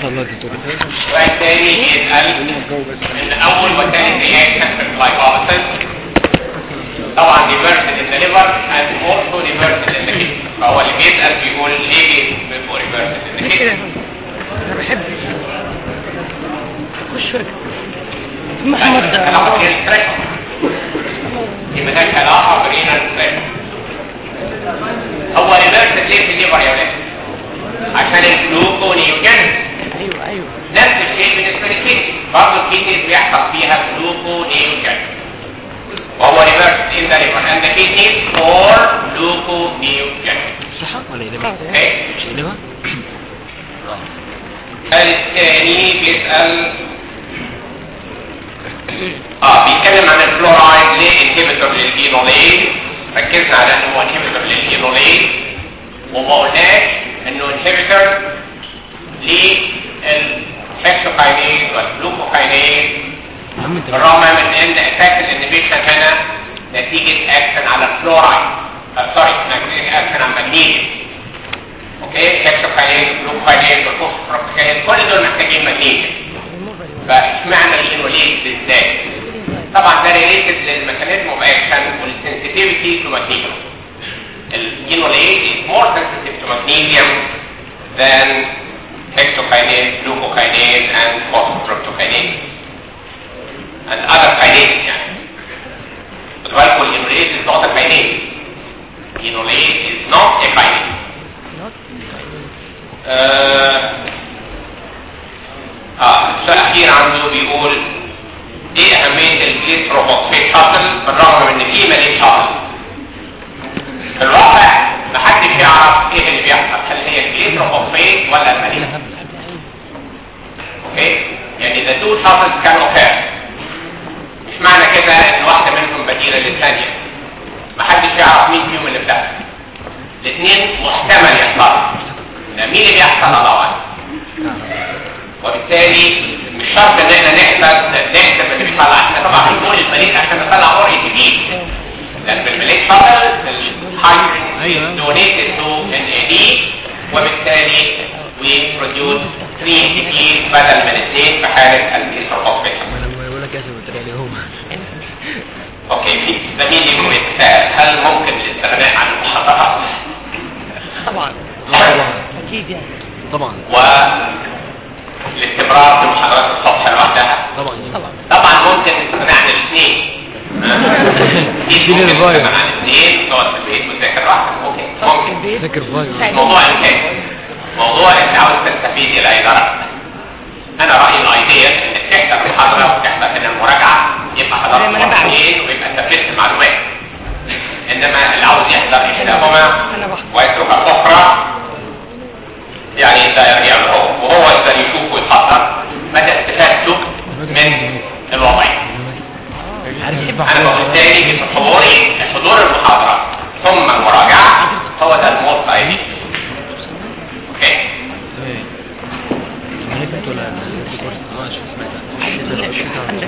شاء الله دكتور سؤال تاني يسأل ان اول وثاني رياكشن في الجلايكوليسيس طبعا ريفرسد ان ذا ليفر اند اولسو ريفرسد ان ذا كيدني فهو اللي بيسأل بيقول ليه بيبقوا ريفرسد ان ذا كيدني انا بحب خش محمد محمد علاقة بالستريس دي ملهاش علاقة برينال ستريس هو ريفرسد ليه في الليفر يا ولاد عشان الجلوكونيوجينيس ايوه ايوه نفس الشيء بالنسبة للكيدني برضه الكيدني بيحصل فيها جلوكونيوجينيس وهو reversed in the liver and the kidney for gluconeogenesis صح ولا يقلبها okay مش يقلبها الثاني بيسأل اه بيتكلم عن الفلورايد ليه انهبيتور للجينوليز ركزنا على انه هو انهبيتور للجينوليز وما قلناش انه انهبيتور للهكسوكاينيز والجلوكوكاينيز يا عم انت بالرغم من ان اساس الانهبيشن هنا نتيجة اكشن على الفلورايد سوري نتيجة اكشن على المغنيسيوم اوكي هكسوكاينيز جلوكوكاينيز والفوسفوروكساينيز كل دول محتاجين مغنيسيوم فاشمعنى الانوليز بالذات طبعا ده ريليتد للميكانيزم اوف اكشن والسنسيتيفيتي تو ماغنيسيوم الانوليز is more sensitive to magnesium than hexokinase, glucokinase and phosphofructokinase and other kinases يعني خدوا بالكم الانوليز is not a kinase enolase is not a kinase آه اه السؤال الاخير عنده بيقول ايه اهمية الجليسروفوسفيت شاتل بالرغم من ان في مليء شاتل في الواقع محدش يعرف ايه اللي بيحصل هل هي الجليسروفوسفيت ولا المليء اوكي يعني the two shuttles can occur مش معنى كده ان واحدة منهم بديلة للثانية محدش يعرف مين فيهم اللي بتحصل الاثنين محتمل يحصلوا ده مين اللي بيحصل الله اعلم وبالتالي مش شرط ان احنا نحسب نحسب اللي بيطلع احنا طبعا بنقول البريد عشان نطلع اور جديد لان بالمليك شغل الهايدروجين دونيتد تو ان اي دي وبالتالي وي بروديوس 3 جديد بدل من اثنين في حاله الجليسروفوسفيت انا لما يقول لك اسف بالطريقه دي هو اوكي في زميلي يقول يتساءل هل ممكن الاستغناء عن المحاضرات طبعا طبعا اكيد يعني طبعا والاستمرار في محاضرات الصبح لوحدها طبعا طبعا طبعا ممكن نستغنى عن الاثنين شيل ممكن الفايل. نستغنى عن الاثنين تقعد في البيت وتذاكر لوحدك اوكي ممكن فاكر فايل موضوع الكيس موضوع انت عاوز تستفيد الى اي درجه انا رايي الايديا انك تحضر محاضره وتحضر هنا المراجعه يبقى حضرت زي ما أنا بعمل. مرتين ويبقى استفدت معلومات انما اللي عاوز يحضر احداهما انا بحضر ويترك الاخرى يعني ده يعمل هو وهو اذا يشوف ويحضر مدى استفادته من الوضعيه عارف انا وبالتالي في حضوري حضور المحاضره ثم المراجعه هو ده الموت ايدي اوكي عرفت ولا دكتور ما شو سمعتها عندك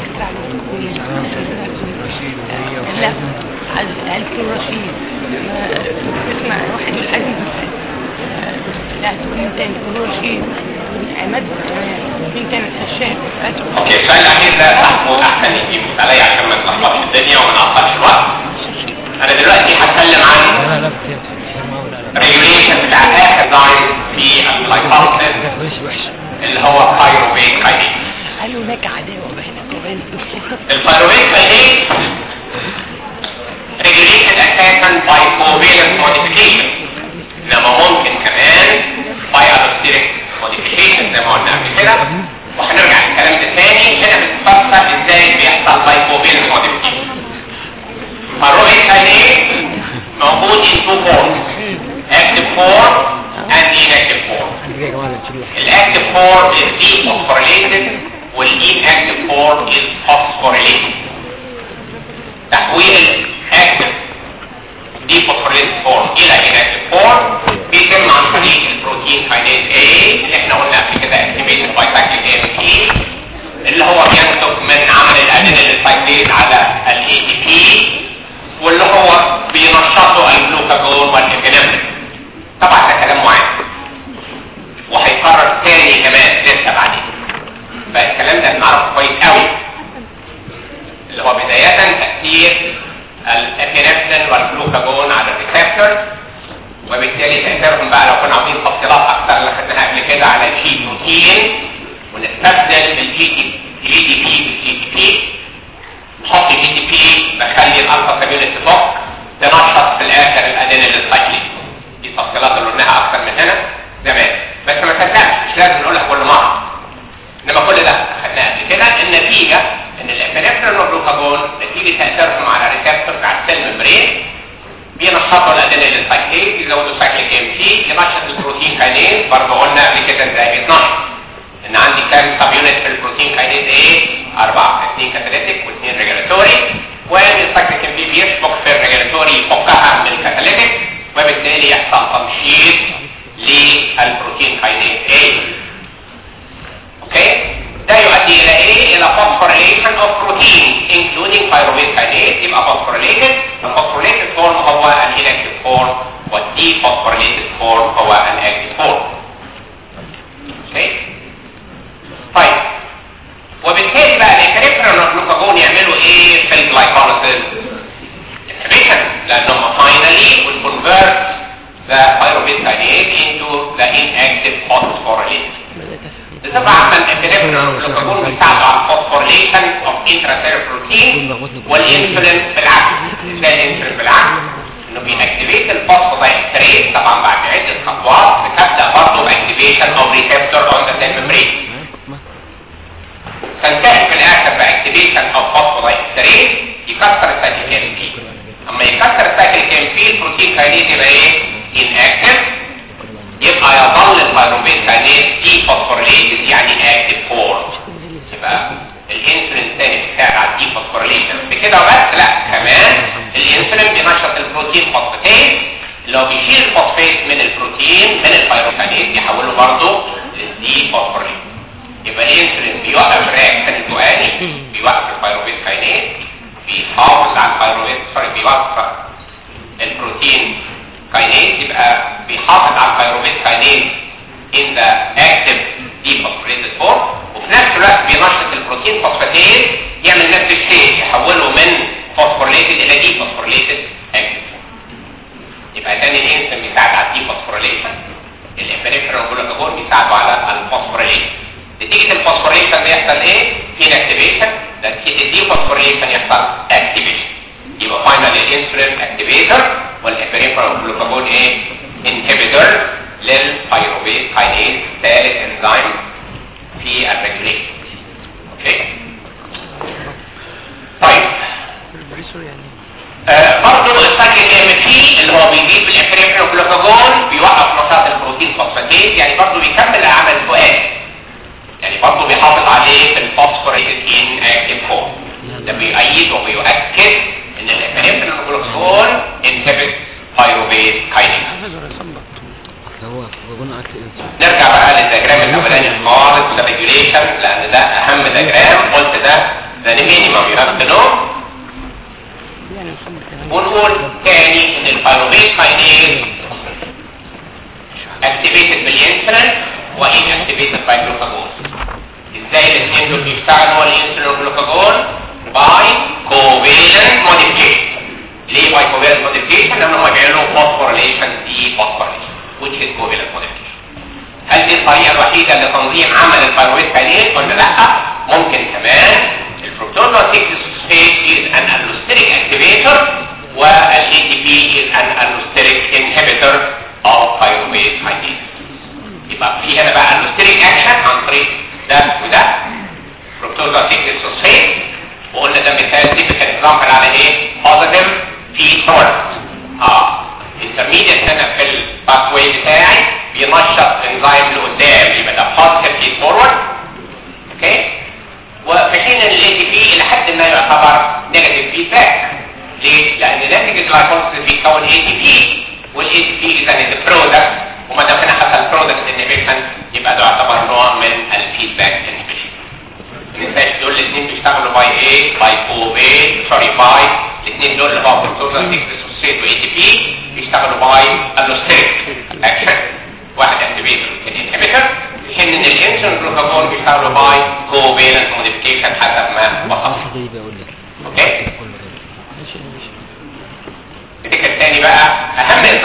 رشيد وهي لا عز- عيلة الرشيد ما- اسمع واحد من العزيز لا تقول مين تاني تقول رشيد عماد مين تاني الشيخ اوكي السؤال الاخير ده صاحبه احسن يجيب عليا عشان ما تلخبطش الدنيا وما نعطلش الوقت انا دلوقتي هتكلم عن لا لا كتير لا لا ريجوليشن بتاع اخر لاين في الجلايكولايسيس وحش وحش اللي هو بايروفيت كاينيز هل هناك عداوة بينك وبين الدكتور؟ البايروفيت كاينيز regulated اساسا by covalent modification انما ممكن كمان by allosteric modification زي ما قلنا قبل كده وهنرجع للكلام ده تاني هنا بتفسر ازاي بيحصل by covalent modification البايروفيت كاينيز موجود in two forms active form and inactive form انت يا جماعه تشيل الاكتف فورم is dephosphorylated والinactive form is phosphorylated تحويل الاكتف dephosphorylated form الى inactive form بيتم عن طريق البروتين كاينيز A اللي احنا قلنا قبل كده activated by cyclic AMP اللي هو بينتج من عمل الادينيل سايكليز على ال ATP واللي هو بينشطوا الجلوكاجون والإبنامين طبعا ده كلام معين وهيكرر تاني كمان لسه وبالتالي تاثيرهم بقى لو كنا عاوزين تفصيلات اكتر اللي خدناها قبل كده على الجي بروتين ونستبدل الجي دي الجي دي بي بالجي دي بي نحط الجي دي بي نخلي الالفا كابيونت تفك تنشط في الاخر الادينيل سايكلين دي التفصيلات اللي قلناها اكتر من هنا زمان بس ما تنساش مش لازم نقولها كل مره انما كل ده خدناه قبل كده النتيجه ان الابنفرين والجلوكاجون نتيجه تاثيرهم على ريسبتور على السيل ممبرين بينشطوا الادينيل سايكليز يزودوا سايكليك ام تي ينشط البروتين كاينيز برضه قلنا قبل كده ازاي بيتنشط ان عندي كام سب يونت في البروتين كاينيز ايه؟ اربعه اثنين كاتاليتيك واثنين ريجولاتوري والسايكليك ام بي بيشبك في الريجولاتوري يفكها من الكاتاليتيك وبالتالي يحصل تنشيط للبروتين كاينيز ايه اوكي ده يؤدي الى ايه الى phosphorylation of protein including pyruvate kinase يبقى phosphorylated الphosphorylated form هو الانactive form والdephosphorylated form هو الactive form اوكي طيب وبالتالي بقى الانكريبتور والجلوكاجون يعملوا ايه في الجلايكوليسيس inhibition لانهم finally will convert the pyruvate kinase into the inactive phosphorylated بدأت أفهم بصفة عامة الابنفرين والجلوكاجون بيساعدوا على الفوسفوريليشن اوف انتراسيلر بروتين والانسولين بالعكس ازاي الانسولين بالعكس انه بيأكتيفيت الفوسفودايستريت طبعا بعد عدة خطوات بتبدأ برضه باكتيفيشن اوف ريسبتور اون ذا سيل ميمبرين تنتهي في الاخر باكتيفيشن اوف فوسفودايستريت يكسر السايكليك ام بي اما يكسر السايكليك ام بي البروتين كاينيز يبقى ايه؟ inactive يبقى يظل البيروفيت كاينيز دي فوسفوريليتد يعني اكتف فورم يبقى الانسولين الثاني بيساعد على الدي فوسفوريليشن بكده وبس لا كمان الانسولين بينشط البروتين فوسفاتيز اللي هو بيشيل الفوسفات من البروتين من البيروكاينيز يحوله برضه للدي فوسفوريليشن يبقى الانسولين بيوقف رياكشن الدواني بيوقف البيروفيت كاينيز بيحافظ على البيروفيت سوري بيوقف البروتين كاينيز يبقى بيحافظ على البيروفيت كاينيز in the active dephosphorylated form وفي نفس الوقت بينشط البروتين فوسفاتيز يعمل نفس الشيء يحوله من فوسفوريليتد الى ديفوسفوريليتد active form يبقى تاني الانسولين بيساعد على الديفوسفوريليشن الابنفرين والجلوكاجون بيساعدوا على الفوسفوريليشن نتيجة الفوسفوريليشن ده يحصل ايه؟ inactivation نتيجة الديفوسفوريليشن يحصل activation يبقى فاينل الانسولين اكتيفيتور والابريفرال والجلوكاجون ايه انهبيتور للبيروفيت كاينيز ثالث انزيم في الريجوليشن اوكي طيب البريسور يعني آه برضه السايكل ام تي اللي هو بيجيب الابريفرال والجلوكاجون بيوقف نشاط البروتين فوسفاتيز يعني برضه بيكمل عمل الفؤاد يعني برضه بيحافظ عليه في الفوسفوريتد ان اكتيف فورم ده بيؤيد وبيؤكد ان الابنفرين والجلوكاجون انهبت بايروفيت كاينيز حافظ ولا يصبط هو جلوكاجون اكل انسولين نرجع بقى للدياجرام الاولاني خالص الريجوليشن لان ده اهم دياجرام قلت ده ده مينيمم يو هاف تو نو يعني يصبط كمان ونقول تاني ان البايروفيت كاينيز اكتيفيتد بالانسولين وان اكتيفيتد باي جلوكاجون ازاي الاثنين دول بيشتغلوا الانسولين والجلوكاجون باي كوفيلنت موديفيكيشن ليه باي كوفيلنت موديفيكيشن لان هم بيعملوا فوسفوريليشن دي فوسفوريليشن which is covalent modification هل دي الطريقه الوحيده لتنظيم عمل البايرويت كاينيز ولا لا ممكن كمان الفركتوز 6 phosphate is an allosteric activator وال ATP is an allosteric inhibitor of pyruvate kinase يبقى في هنا بقى allosteric action عن طريق ده وده فركتوز 6 phosphate وقلنا ده مثال تيبيكال اكزامبل على ايه positive feed forward اه intermediate هنا في الباثوي بتاعي بينشط انزيم لقدام يبقى ده positive feed forward اوكي وفي حين ان الاي تي بي الى حد ما يعتبر نيجاتيف فيدباك ليه؟ لان ناتج الجلايكوليسيس بيكون اي تي بي والاي تي بي اذا از برودكت وما دام هنا حصل برودكت انهبيشن يبقى ده يعتبر نوع من الفيدباك انهبيشن ما ننساش دول الاثنين بيشتغلوا باي ايه؟ باي كوفيت سوري باي الاثنين دول اللي هو بروتوزا 6 اسوسيت واي تي بي بيشتغلوا باي الوستيريك اكشن واحد اكتيفيتور والثاني انهبيتور في حين ان الانسولين جلوكاجون بيشتغلوا باي كوفيلنت موديفيكيشن حسب ما وصفنا دي بقول لك اوكي ماشي ماشي الفكره الثاني بقى اهم انزيم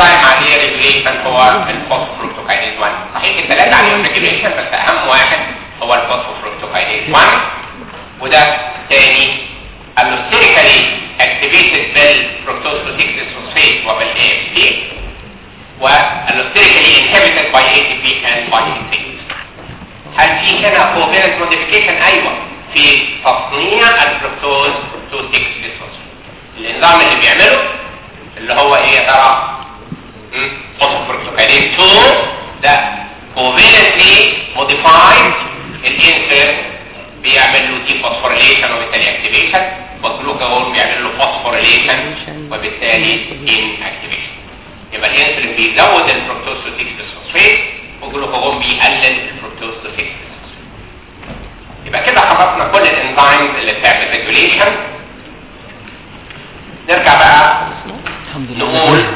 انزيم عليه ريجوليشن هو الفوسفوفركتوكاينيز 1 صحيح الثلاثه عليهم ريجوليشن بس اهم واحد هو الفوسفوفركتوكاينيز 1 وده تاني الوستيريكالي اكتيفيتد بالفركتوز بروتيكتيز فوسفيت وبالاي ام بي والوستيريكالي انهبيتد باي اي تي بي اند باي اي هل في هنا كوفيرنت موديفيكيشن ايوه في تصنيع الفركتوز تو 6 الانزيم اللي بيعمله اللي هو ايه يا ترى فوسفوركتوكاينيز 2 ده كوفيرنتلي موديفايد الانسولين بيعمل له دي فوسفوريليشن وبالتالي اكتيفيشن والجلوكاجون بيعمل له فوسفوريليشن وبالتالي ان اكتيفيشن يبقى الانسولين بيزود الفركتوز تو 6 فوسفيت والجلوكاجون بيقلل الفركتوز تو 6 يبقى كده خلصنا كل الانزيمز اللي بتعمل ريجوليشن نرجع بقى الحمد نقول لله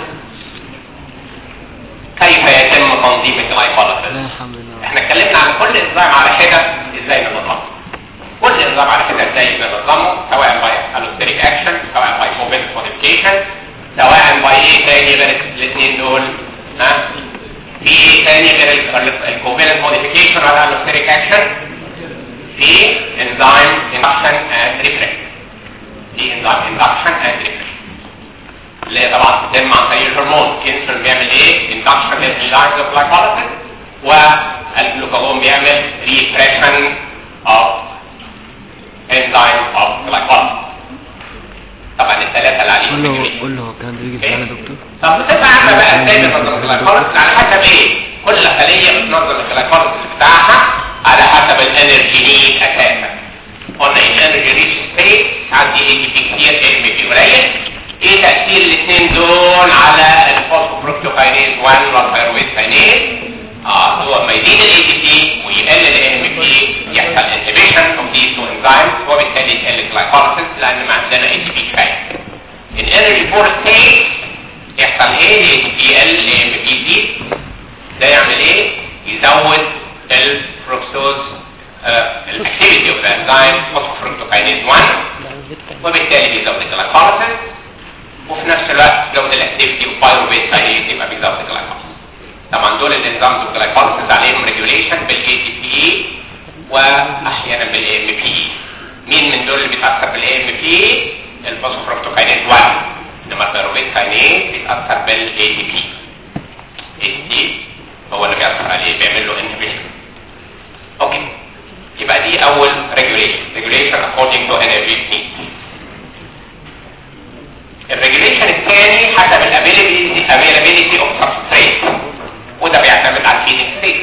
كيف يتم تنظيم الجلايكوليسيس لا حول ولا احنا اتكلمنا عن كل انزيم على حده ازاي ننظمه كل انزيم على حده ازاي ننظمه سواء باي الوستريك اكشن سواء باي موفمنت موديفيكيشن سواء باي ايه تاني غير الاثنين دول ها في ايه تاني غير الكوفيلنت موديفيكيشن على الوستريك اكشن في انزيم اندكشن اند ريفريش في انزيم اندكشن اند ريفريش اللي هي طبعا بتتم عن طريق الهرمون الانسولين بيعمل ايه اندكشن للانزيمز اوف glycolysis والجلوكاجون بيعمل ريبريشن اوف انزيم اوف glycolysis طبعا الثلاثه اللي عليهم قول له ريجوليشن. قول له هو كان بيجي معانا دكتور طب بصفه عامه بقى ازاي بتنظم الجلايكوليسيس على حسب ايه كل خليه بتنظم الجلايكوليسيس بتاعها على حسب الانرجي نيد اساسا قلنا الانرجي ريتش ستيت عندي اي تي بي كتير ام بي قليل ايه تاثير الاثنين دول على الفوسفوبروكتوكاينيز 1 والثيرويد كاينيز اه هو لما يزيد الاي تي بي ويقل الام بي يحصل انهبيشن اوف these two enzymes وبالتالي يقل الجلايكوليسيس لان ما عندنا اي تي بي كفايه الانرجي فور ستيت يحصل ايه الاي تي بي يقل الام بي يزيد ده يعمل ايه يزود الفركتوز الاكتيفيتي اوف الانزيم فوسفوفركتوكاينيز 1 وبالتالي بيزود الجلايكوليسيس وفي نفس الوقت زود الاكتيفيتي اوف بايروبيت كاينيز يبقى بيزود الجلايكوليسيس طبعا دول الانزيمز والجلايكوليسيس عليهم ريجوليشن بالاي تي بي واحيانا بالاي ام بي مين من دول اللي بيتاثر بالاي ام بي الفوسفوفركتوكاينيز 1 انما البايروبيت كاينيز بيتاثر بالاي تي بي اي تي هو اللي بيأثر عليه بيعمل له انهبيشن اوكي يبقى دي اول ريجوليشن ريجوليشن according to energy need الريجوليشن الثاني حسب الابيليتي availability of substrate وده بيعتمد على الفيدنج ستيت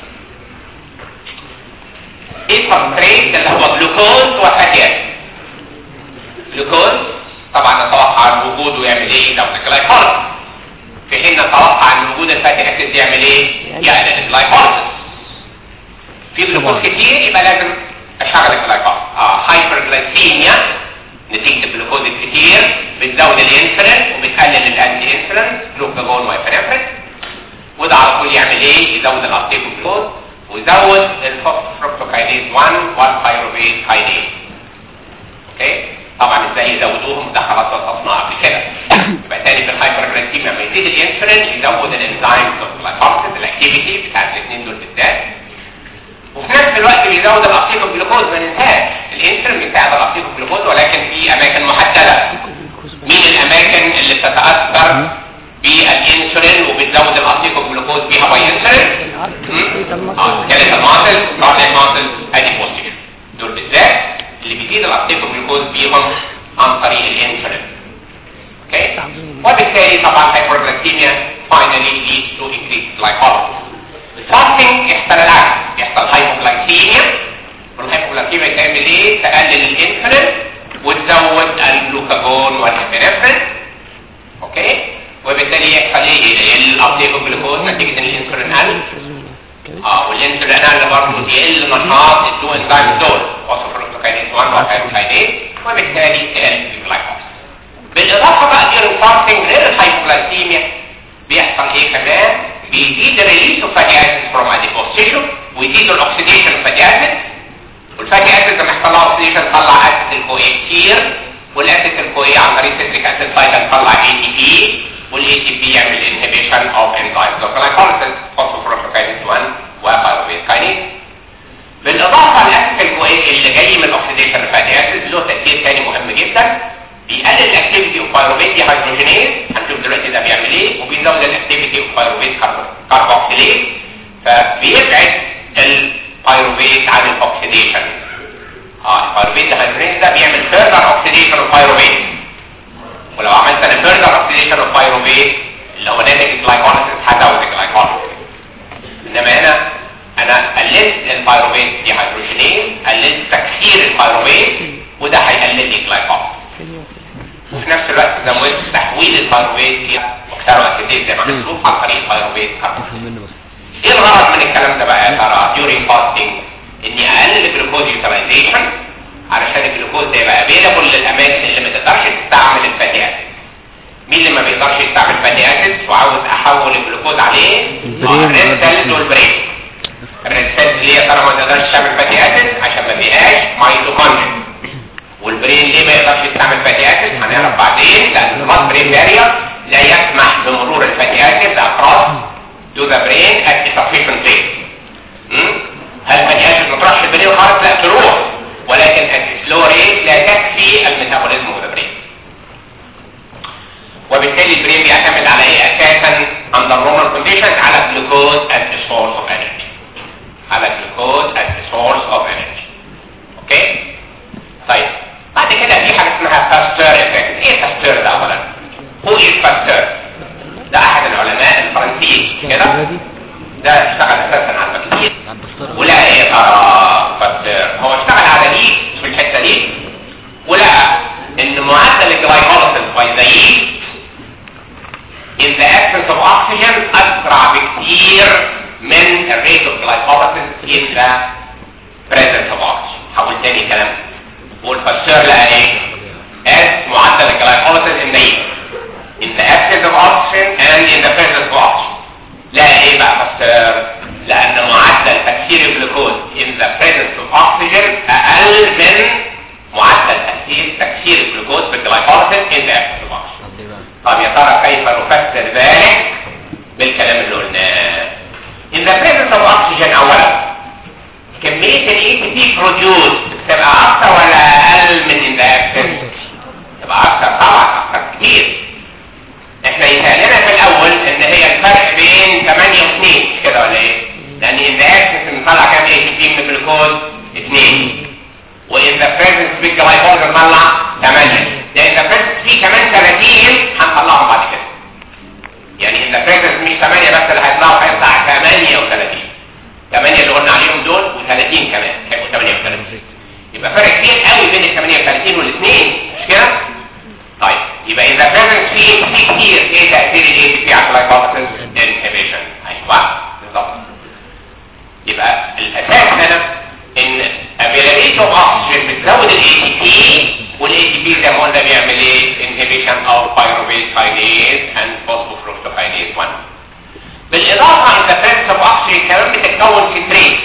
ايه السبستريت اللي هو جلوكوز وفاتي اسيد جلوكوز طبعا نتوقع ان وجوده يعمل ايه يزود الجلايكوليسيس في حين نتوقع ان وجود الفاتي اسيد يعمل ايه يقلل الجلايكوليسيس في جلوكوز كتير يبقى لازم اشغل الجلايكوليسيس اه هايبرجلايسيميا نتيجه الجلوكوز الكتير بتزود الانسولين وبتقلل الانتي انسولين جلوكاجون وابنفرين وده على طول يعمل ايه يزود الابتيك جلوكوز ويزود الفوسفوركتوكاينيز 1 والبايروفيت كاينيز اوكي طبعا ازاي يزودوهم ده خلاص وصفناه قبل كده يبقى تاني في الهايبرجلايسيميا لما يزيد الانسولين يزود الانزيمز اوف glycolysis الاكتيفيتي بتاعت الاثنين دول بالذات وفي نفس الوقت بيزود الابتيك جلوكوز ما ننساش الانسولين بيساعد الابتيك جلوكوز ولكن في اماكن محدده مين الاماكن اللي بتتاثر بالانسولين وبتزود الابتيك جلوكوز بيها باي انسولين اه كانت الماسل كاردياك ماسل ادي بوستيشن دول بالذات اللي بيزيد الابتيك جلوكوز بيهم عن طريق الانسولين اوكي وبالتالي طبعا هايبرجلايسيميا finally leads to increased glycolysis الفاستنج يحصل العكس يحصل هايبوغلايسيميا والهايبوغلايسيميا تعمل ايه تقلل الانسولين وتزود الجلوكاجون والابنفرين اوكي وبالتالي يحصل ايه يقل الابتيك جلوكوز نتيجه ان الانسولين قل اه والانسولين قل برضه يقل نشاط الدو انزيم دول فوسفوركتوكاينيز 1 وهايبوكاينيز وبالتالي تقل الجلايكوز بالاضافه بقى دي الفاستنج غير الهايبوغلايسيميا بيحصل ايه كمان بيزيد الريليس اوف فاتي اسيد فروم اديبوس تيشو ويزيد الاكسيديشن اوف فاتي اسيد والفاتي اسيد لما يحصل لها اوكسيديشن تطلع اسيد الكوي كتير والاسيد الكوي عن طريق سيتريك اسيد سايكل تطلع اي تي بي والاي تي بي يعمل انهبيشن بيزود الاكتيفيتي اوف بايروفيت كاربوكسيليز فبيبعد البايروفيت عن الاكسيديشن اه البايروفيت ديهايدريز ده بيعمل فيرذر اوكسيديشن اوف بايروفيت ولو عملت انا فيرذر اوكسيديشن اوف بايروفيت اللي هو ناتج الجلايكوليسيس هزود الجلايكوليسيس انما هنا انا قللت البايروفيت ديهايدروجينيز قللت تكسير البايروفيت وده هيقلل لي الجلايكوليسيس وفي نفس الوقت زودت تحويل البايروفيت الى اوكسالو اسيديز زي ما هنشوف عن طريق البايروفيت كاربون افهم منه بس ايه الغرض من الكلام ده بقى يا ترى during fasting اني اقلل الجلوكوز يوتيلايزيشن علشان الجلوكوز ده يبقى افيلابل للاماكن اللي ما تقدرش تستعمل الفاتي اسيد مين اللي ما بيقدرش يستعمل فاتي اسيد وعاوز احول الجلوكوز عليه البرين. الريد سيلز والبرين الريد سيلز ليه يا ترى ما تقدرش تعمل فاتي اسيد عشان ما فيهاش ميتوكوندريا والبرين ليه ما يقدرش يستعمل فاتي اسيد هنعرف بعدين لان البلاد برين بارير لا يسمح بمرور الفاتي اسيد across to the brain at a sufficient rate م? هل الفاتي اسيد ما تروحش البرين خالص لا تروح ولكن at slow rate لا تكفي الميتابوليزم of the brain وبالتالي البرين بيعتمد على ايه اساسا under normal conditions على الجلوكوز as the source of energy على الجلوكوز as the source of energy اوكي طيب بعد كده في حاجه اسمها باستور افكت ايه باستور ده اولا هو ايه باستور ده احد العلماء الفرنسيين كده ده اشتغل اساسا على البكتيريا عم بستغرب ولقى ايه يا ترى باستور هو اشتغل على دي في الحته دي ولقى ان معدل الجلايكوليسيس باي ذا yeast in the absence of oxygen اسرع بكتير من الريت اوف glycolysis in the presence of oxygen حول تاني كلام والفسر لقى ايه as معدل الجلايكوليسيس in the yeast in the absence of oxygen and in the presence of oxygen لقى ايه بقى فسر لان معدل تكسير الجلوكوز in the presence of oxygen اقل من معدل تكسير تكسير الجلوكوز بالجلايكوليسيس in the absence of oxygen طب ليه بقى طب يا ترى كيف نفسر ذلك بالكلام اللي قلناه in the presence of oxygen اولا كمية ال ATP produced تبقى اكتر ولا اقل من in the absence تبقى اكتر طبعا اكتر كتير احنا يتهيألنا في الاول ان هي الفرق بين 8 و 2 مش كده ولا ايه لان in the absence بنطلع كام ATP من الجلوكوز 2 وإن ذا بريزنس في الجلايكوز نطلع 8 لأن ذا بريزنس في كمان 30 هنطلعهم بعد كده يعني إن ذا بريزنس مش 8 بس اللي هيطلعوا هيطلع 38 8 اللي قلنا عليهم دول و30 كمان هيبقوا 38 يبقى فرق كبير قوي بين ال 38 والاثنين مش كده؟ طيب يبقى إذا بريزنس في في كتير إيه تأثير الإيه في على الجلايكوز انهبيشن أيوه بالظبط يبقى الاساس هنا ان availability of oxygen بتزود ال ATP وال ATP زي ما قلنا بيعمل ايه inhibition of pyruvate kinase and phosphofructokinase 1 بالاضافه ان the presence of oxygen كمان بتتكون citrate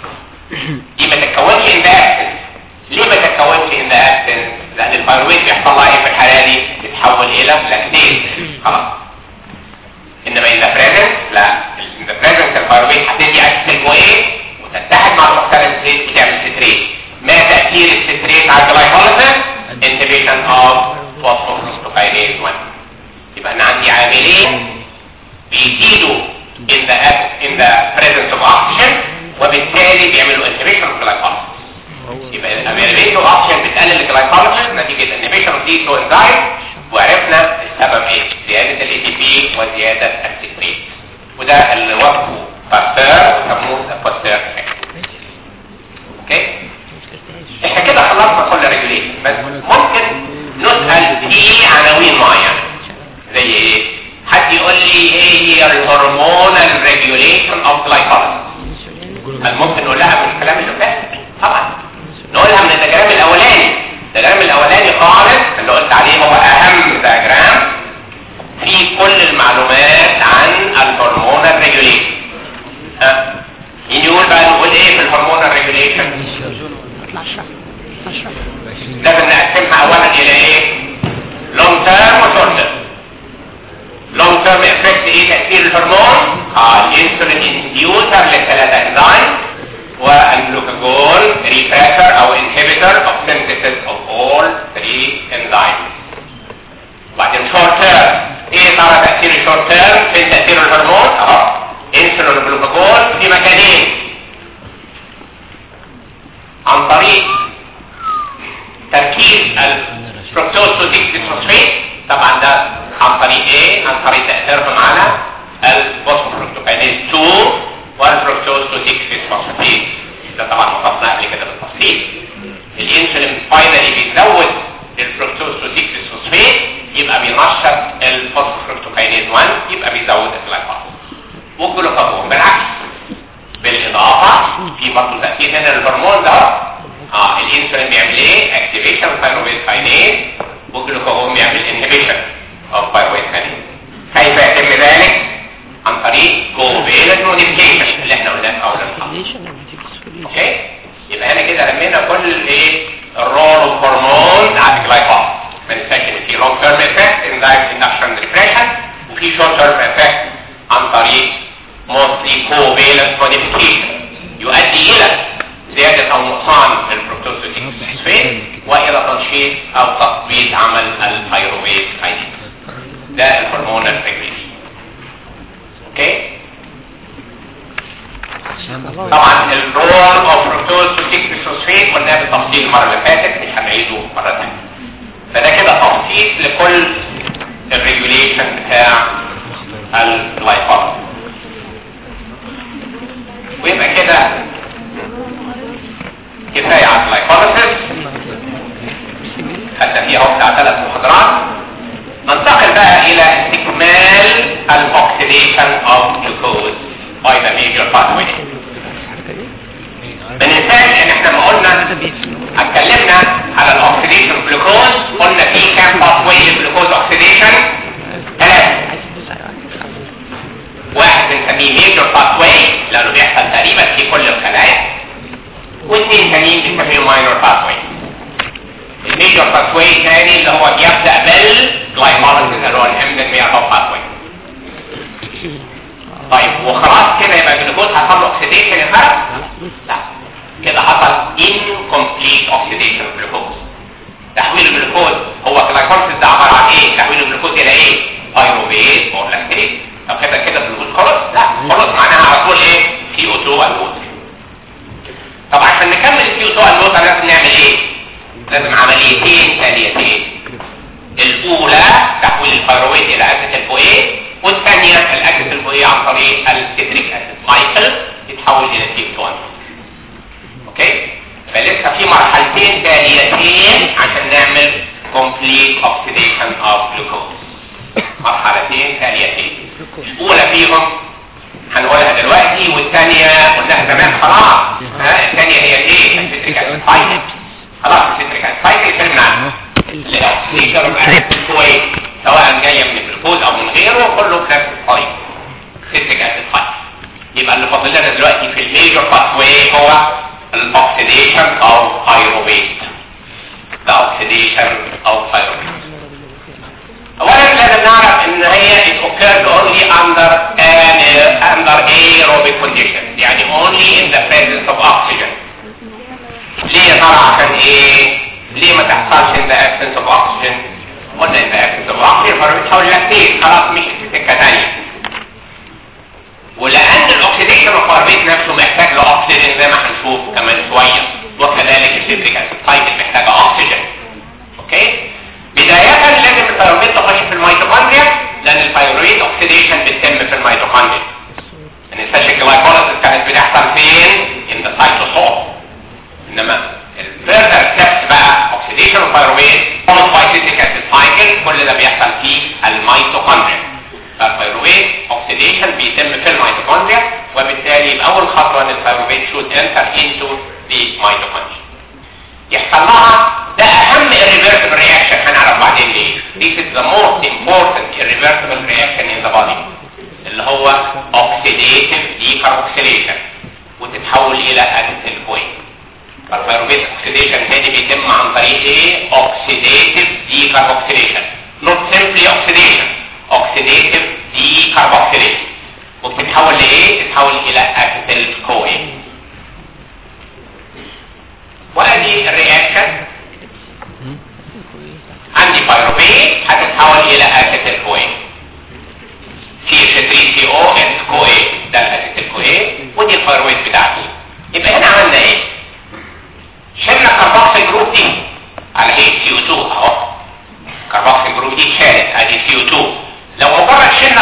دي ما تتكونش in the absence ليه ما تتكونش in the absence لان البيروفيت بيحصل لها ايه في الحاله دي بتتحول الى لاكتيز خلاص انما in the presence لا in the presence البيروفيت هتدي اكسل وايه وتتحد مع الاوكساليت وتعمل ستريت ما تاثير الستريت على الجلايكوليسيس inhibition of phosphorylated 1 يبقى انا عندي عاملين بيزيدوا in the in the presence of oxygen وبالتالي بيعملوا inhibition of glycolysis يبقى الاميليبيتو اوبشن بتقلل الجلايكوليسيس نتيجه انيبيشن اوف دي تو انزايم وعرفنا السبب ايه زياده الاي تي بي وزياده الستريت وده اللي وصفه باستر وسموه باستر اوكي احنا كده خلصنا كل ريجوليشن بس ممكن نسال في عناوين معينه زي ايه حد يقول لي ايه هي الهرمونال ريجوليشن اوف جلايكوليسيس هل ممكن نقول لها من الكلام اللي فات طبعا نقولها من الدياجرام الاولاني الدياجرام الاولاني خالص اللي قلت عليه هو اهم دياجرام فيه كل المعلومات عن الهرمونال ريجوليشن ها مين يقول بقى نقول ايه في الهرمونال ريجوليشن اطلع اشرح اشرح لازم نقسمها اولا الى ايه لونج تيرم وشورت تيرم لونج تيرم افكت ايه تاثير الهرمون اه الانسولين انديوسر للثلاثه انزيم والجلوكاجون ريبريسر او انهبيتور اوف سينثيسيس اوف اول 3 انزيمز وبعدين شورت تيرم ايه ترى تاثير الشورت تيرم في شايفين هنا الهرمون ده اه الانسولين بيعمل ايه اكتيفيشن ثايرويد كاينيز والجلوكاجون بيعمل انهبيشن اوف ثايرويد كاينيز كيف يتم ذلك عن طريق كوفيلنت موديفيكيشن اللي احنا قلناه في اول الحلقه اوكي يبقى هنا كده لمينا كل الايه الرول اوف هرمون على الجلايكوز ما ننساش ان في لونج تيرم افكت ان دايركت اندكشن ريبريشن وفي شورت تيرم افكت عن طريق موستلي كوفيلنت موديفيكيشن يؤدي الى زياده او نقصان الفركتوز فوسفات والى تنشيط او تثبيط عمل الثايرويد كاينيز ده الهرمون الريجوليشن اوكي طبعا الرول اوف فركتوز فوسفات قلناه بالتفصيل المره اللي فاتت مش هنعيده مره ثانيه فده كده تخصيص لكل الريجوليشن بتاع الجلايكوز ويبقى كده كفايه على الجلايكوليسيس خدنا فيها اهو بتاع ثلاث محاضرات ننتقل بقى الى استكمال الاوكسيديشن اوف جلوكوز باي ذا ميجر باثوي ما ننساش ان احنا ما قلنا اتكلمنا على الاوكسيديشن جلوكوز قلنا في كام باثوي للجلوكوز اوكسيديشن ثلاثه واحد بنسميه ميجر باثوي لانه بيحصل تقريبا في كل الخلايا واثنين ثانيين بنسميه ماينور باثوي الميجر باثوي الثاني اللي هو بيبدا بالجلايكوليسيس اللي هو الامدن ميجر باثوي طيب وخلاص كده يبقى الجلوكوز حصل له اوكسيديشن يا فرق؟ لا كده حصل incomplete oxidation of glucose تحويل الجلوكوز هو الجلايكوليسيس ده عباره عن ايه؟ تحويل الجلوكوز الى ايه؟ بايروفيت او لاكتيت طب كده كده الجلوكوز خلص؟ لا خلص معناها على طول ايه؟ سي او 2 الوت طب عشان نكمل السي او 2 الوت لازم نعمل ايه؟ لازم عمليتين تاليتين الاولى تحويل البيروفيت الى اسيتيل كو ايه والثانيه الاسيتيل كو ايه عن طريق الستريك اسيد سايكل يتحول الى سي او 2 اوكي فلسه في مرحلتين تاليتين عشان نعمل complete oxidation of glucose مرحلتين تاليتين الاولى فيهم هنقولها دلوقتي والثانيه قلناها زمان خلاص ها الثانيه هي ايه الستريك اسيد سايكل خلاص الستريك اسيد سايكل فهمنا عنها الاوكسيديشن اوف اسيد كويس سواء جايه من الجلوكوز او من غيره كله في نفس السايكل ستريك اسيد سايكل يبقى اللي فاضل لنا دلوقتي في الميجر باثوي هو الاوكسيديشن او pyruvate the oxidation of pyruvate اولا لازم نعرف ان هي it occurs only under an under aerobic conditions يعني only in the presence of oxygen ليه يا ترى عشان ايه ليه ما تحصلش in the absence of oxygen قلنا in the absence of oxygen فبتحول لاكتيت خلاص مش في سكه ثانيه ولان الاكسيديشن القربيت نفسه محتاج لاكسجين زي ما هنشوف كمان شويه وكذلك السيتريك اسيد سايكل محتاجه اكسجين اوكي بدايه لازم الثيرويد تخش في الميتوكوندريا لان الثيرويد اوكسيديشن بتتم في الميتوكوندريا ما ننساش الجلايكوليسيس كانت بتحصل فين ان ذا سايتوسول انما الفيرذر ستيبس بقى اوكسيديشن الثيرويد فولد باي سيتريك اسيد سايكل كل ده بيحصل في الميتوكوندريا فالثيرويد اوكسيديشن بيتم في الميتوكوندريا وبالتالي اول خطوه ان الثيرويد شود انتر انتو ذا ميتوكوندريا يحصل لها ده اهم irreversible reaction هنعرف بعدين ليه this is the most important irreversible reaction in the body اللي هو oxidative decarboxylation وتتحول الى acetyl CoA فالثيرويد اوكسيديشن تاني بيتم عن طريق ايه oxidative decarboxylation not simply oxidation oxidative decarboxylation وبتتحول لايه تتحول الى acetyl CoA وادي الرياكشن عندي بايروفيت هتتحول الى اسيتيل كوي سي اتش 3 سي او اس كوي ده الاسيتيل كوي ودي البايروفيت بتاعتي يبقى هنا عملنا ايه شلنا كربوكسيل جروب دي على هي سي او 2 اهو كربوكسيل جروب دي اتشالت ادي سي او 2 لو مجرد شلنا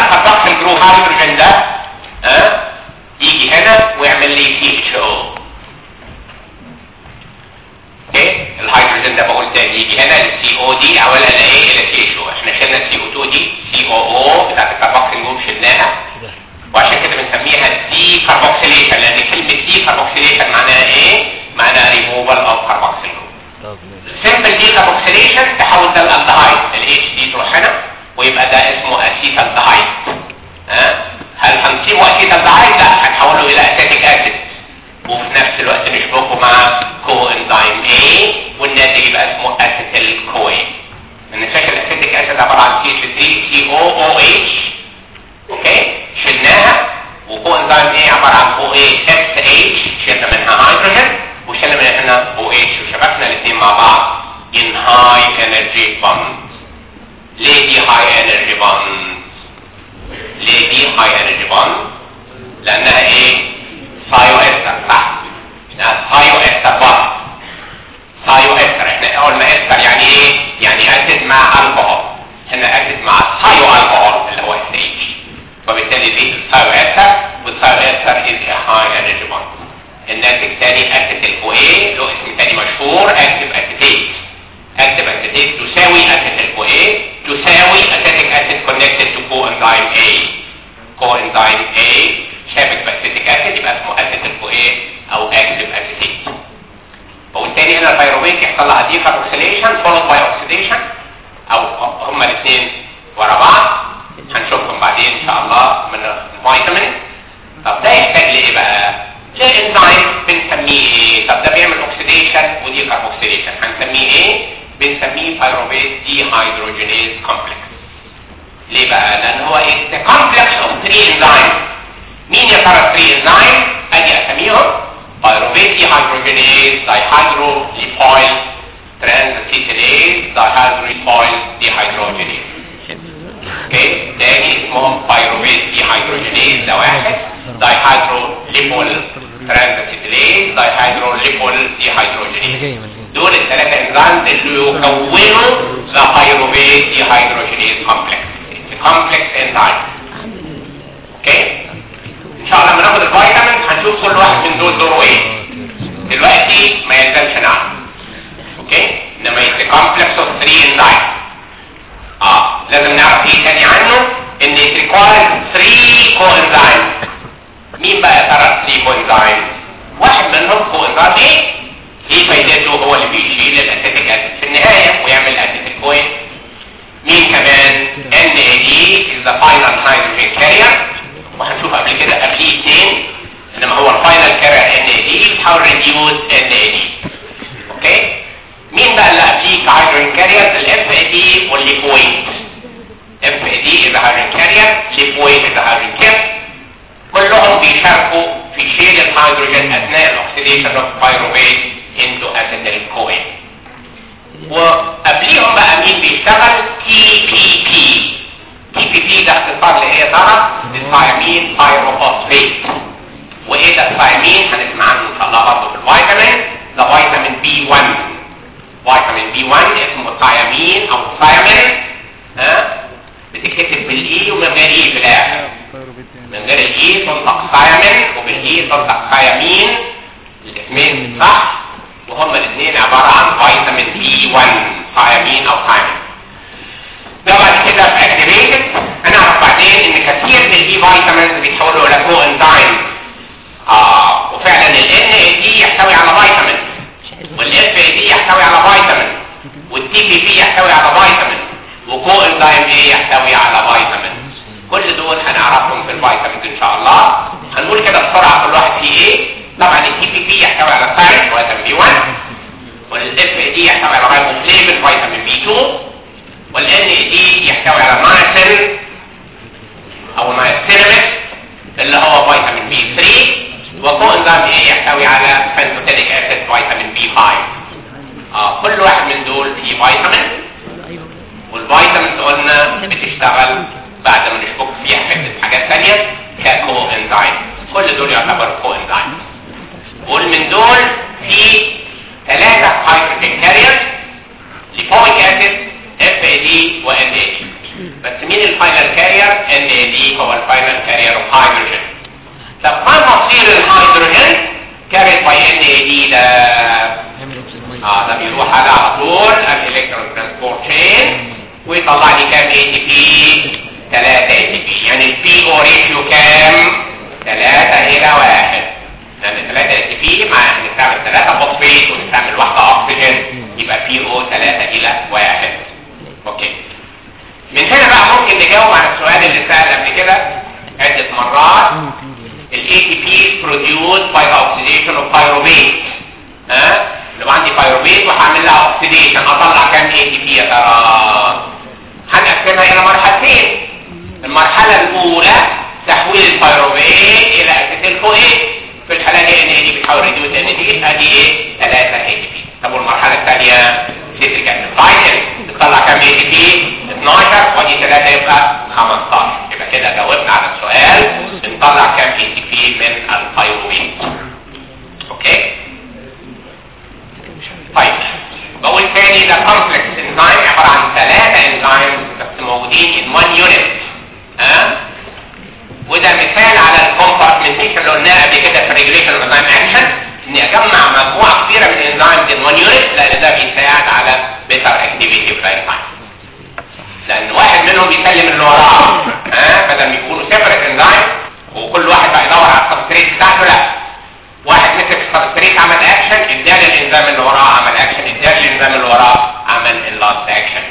وبالتالي دي الثايرويتر والثايرويتر is a high energy bond الناتج الثاني اسيتيل كويه له اسم ثاني مشهور اكتف اسيتيت اكتف اسيتيت تساوي اسيتيل كويه تساوي اسيتيك اسيد كونكتد تو كو انزيم A كو انزيم A شابك باسيتيك اسيد يبقى اسمه اسيتيل كويه او اكتف اسيتيت وبالتالي هنا البيروبيت يحصل لها دي كاربوكسيليشن فولود باي اوكسيديشن او هما الاثنين ورا بعض هنشوفهم بعدين ان شاء الله من الفيتامين طب ده يحتاج لايه بقى لانزيم بنسميه ايه طب ده بيعمل اوكسيديشن ودي كاربوكسيليشن هنسميه ايه بنسميه بايروبيت دي هيدروجينيز كومبلكس ليه بقى لان هو a complex of three enzymes مين يا ترى three enzymes ادي اسميهم بايروبيت دي هيدروجينيز دايهيدروليبويل ترانزيتيليز دايهيدروليبويل دي هيدروجينيز اوكي تاني اسمهم بايروبيت دي هيدروجينيز ده واحد دايهيدروليبول ترانزيتيليز دايهيدروليبول دي اللي هيدروجينيز جاي من الجاي دول الثلاثه انزيمز اللي يكونوا ذا بايروبيت دي هيدروجينيز كومبلكس كومبلكس انزيم اوكي ان شاء الله لما ناخد الفيتامين هنشوف كل واحد من دول دوره ايه دلوقتي ما يلزمش نعرف اوكي انما يبقى كومبلكس اوف 3 انزيم اه لازم نعرف ايه تاني عنه ان it requires 3 كو انزيم مين بقى يا ترى 3 كو انزيم واحد منهم كو انزيم ايه ايه فايدته هو اللي بيشيل الاسيتيك اسيد في النهايه ويعمل اسيتيك كوين مين كمان NAD is the final hydrogen carrier وهنشوف قبل كده قبليه اثنين انما هو الفاينل كارير NAD بتحاول ريديوز NAD اوكي مين بقى اللي قبليه كهيدروجين كارير الاف اي دي والليبويد اف اي دي is a hydrogen carrier ليبويد is a hydrogen carrier كلهم بيشاركوا في شيل الهيدروجين اثناء الاكسيديشن اوف بايروبيت انتو اسيتيل كوين وقبليهم بقى مين بيشتغل تي بي بي تي بي بي ده اختصار لايه يا ترى للثايمين بايروفوسفيت وايه ده الثايمين هنسمع عنه ان شاء الله برضه في الفيتامين ده فيتامين بي 1 فيتامين بي 1 اسمه ثايمين او ثايمين ها بتتكتب بالاي ومن غير اي في الاخر من غير الاي تنطق ثايمين وبالاي تنطق ثايمين الاثنين صح وهما الاثنين عبارة عن فيتامين بي 1 ثايمين او ثايمين ده بعد كده في اكتيفيتد هنعرف بعدين ان كثير من البي فيتامينز بيتحولوا الى كو انزيم اه وفعلا ال ان دي يحتوي على فيتامين والاف دي يحتوي على فيتامين والتي بي بي يحتوي على فيتامين وكو انزيم ايه يحتوي على فيتامين كل دول هنعرفهم في الفيتامينز ان شاء الله هنقول كده بسرعه كل واحد فيه ايه طبعا التي بي بي يحتوي على ثايرويد فيتامين بي 1 والاف دي يحتوي على رايبوفليفين فيتامين بي 2 والان دي يحتوي على نايسين او نايسيناميد اللي هو فيتامين بي 3 وكو انزيم ايه يحتوي على بنتوتينيك اسيد فيتامين بي 5 اه كل واحد من دول فيه فيتامين والفيتامينز قلنا بتشتغل بعد ما نشبك فيها حته حاجات ثانيه ككو انزيم كل دول يعتبروا كو انزيم قول من دول في ثلاثه هيدروجين كاريرز ليبويك اسيد اف اي دي وان اي دي بس مين الفاينل كارير ان اي دي هو الفاينل كارير اوف هيدروجين طب ما مصير الهيدروجين كاريد باي ان اي دي ده يعمل اوكسيد اه ده بيروح على على طول الالكترون ترانسبورت تشين ويطلع لي كام اي تي بي 3 اي تي بي يعني البي او ريشيو كام 3 الى 1 لان 3 اي تي بي مع نستعمل 3 فوسفيت ونستعمل واحده اكسجين يبقى بي او 3 الى 1 اوكي من هنا بقى ممكن نجاوب على السؤال اللي سأل قبل كده عدة مرات ال ATP is produced by the oxidation of pyruvate ها لو عندي pyruvate وهعمل لها oxidation اطلع كام ATP يا ترى هنقسمها الى مرحلتين المرحلة الاولى تحويل البيروفيت الى اسيتيل كو ايه في الحالة دي ان دي بتحول ريديوس ان دي ادي ايه 3 ATP طب والمرحلة الثانية سيتريك اسيد فاينل تطلع كام ATP 12 ودي 3 يبقى 15 يبقى كده جاوبنا على السؤال بنطلع كام ATP من البيروفيت اوكي طيب بقول تاني ده كومبلكس انزيم عباره عن ثلاثه انزيمز بس موجودين in one unit ها قلناه قبل كده في الريجوليشن اوف انزيم اكشن اني اجمع مجموعه كبيره من الانزيمز ان وان يونت لان ده بيساعد على بيتر اكتيفيتي اوف تايم لان واحد منهم بيسلم اللي وراه ها بدل ما يكونوا سيبريت انزيم وكل واحد بقى يدور على السبستريت بتاعته لا واحد مسك السبستريت عمل اكشن ادى الانزيم اللي وراه عمل اكشن ادى الانزيم اللي وراه عمل اللاست اكشن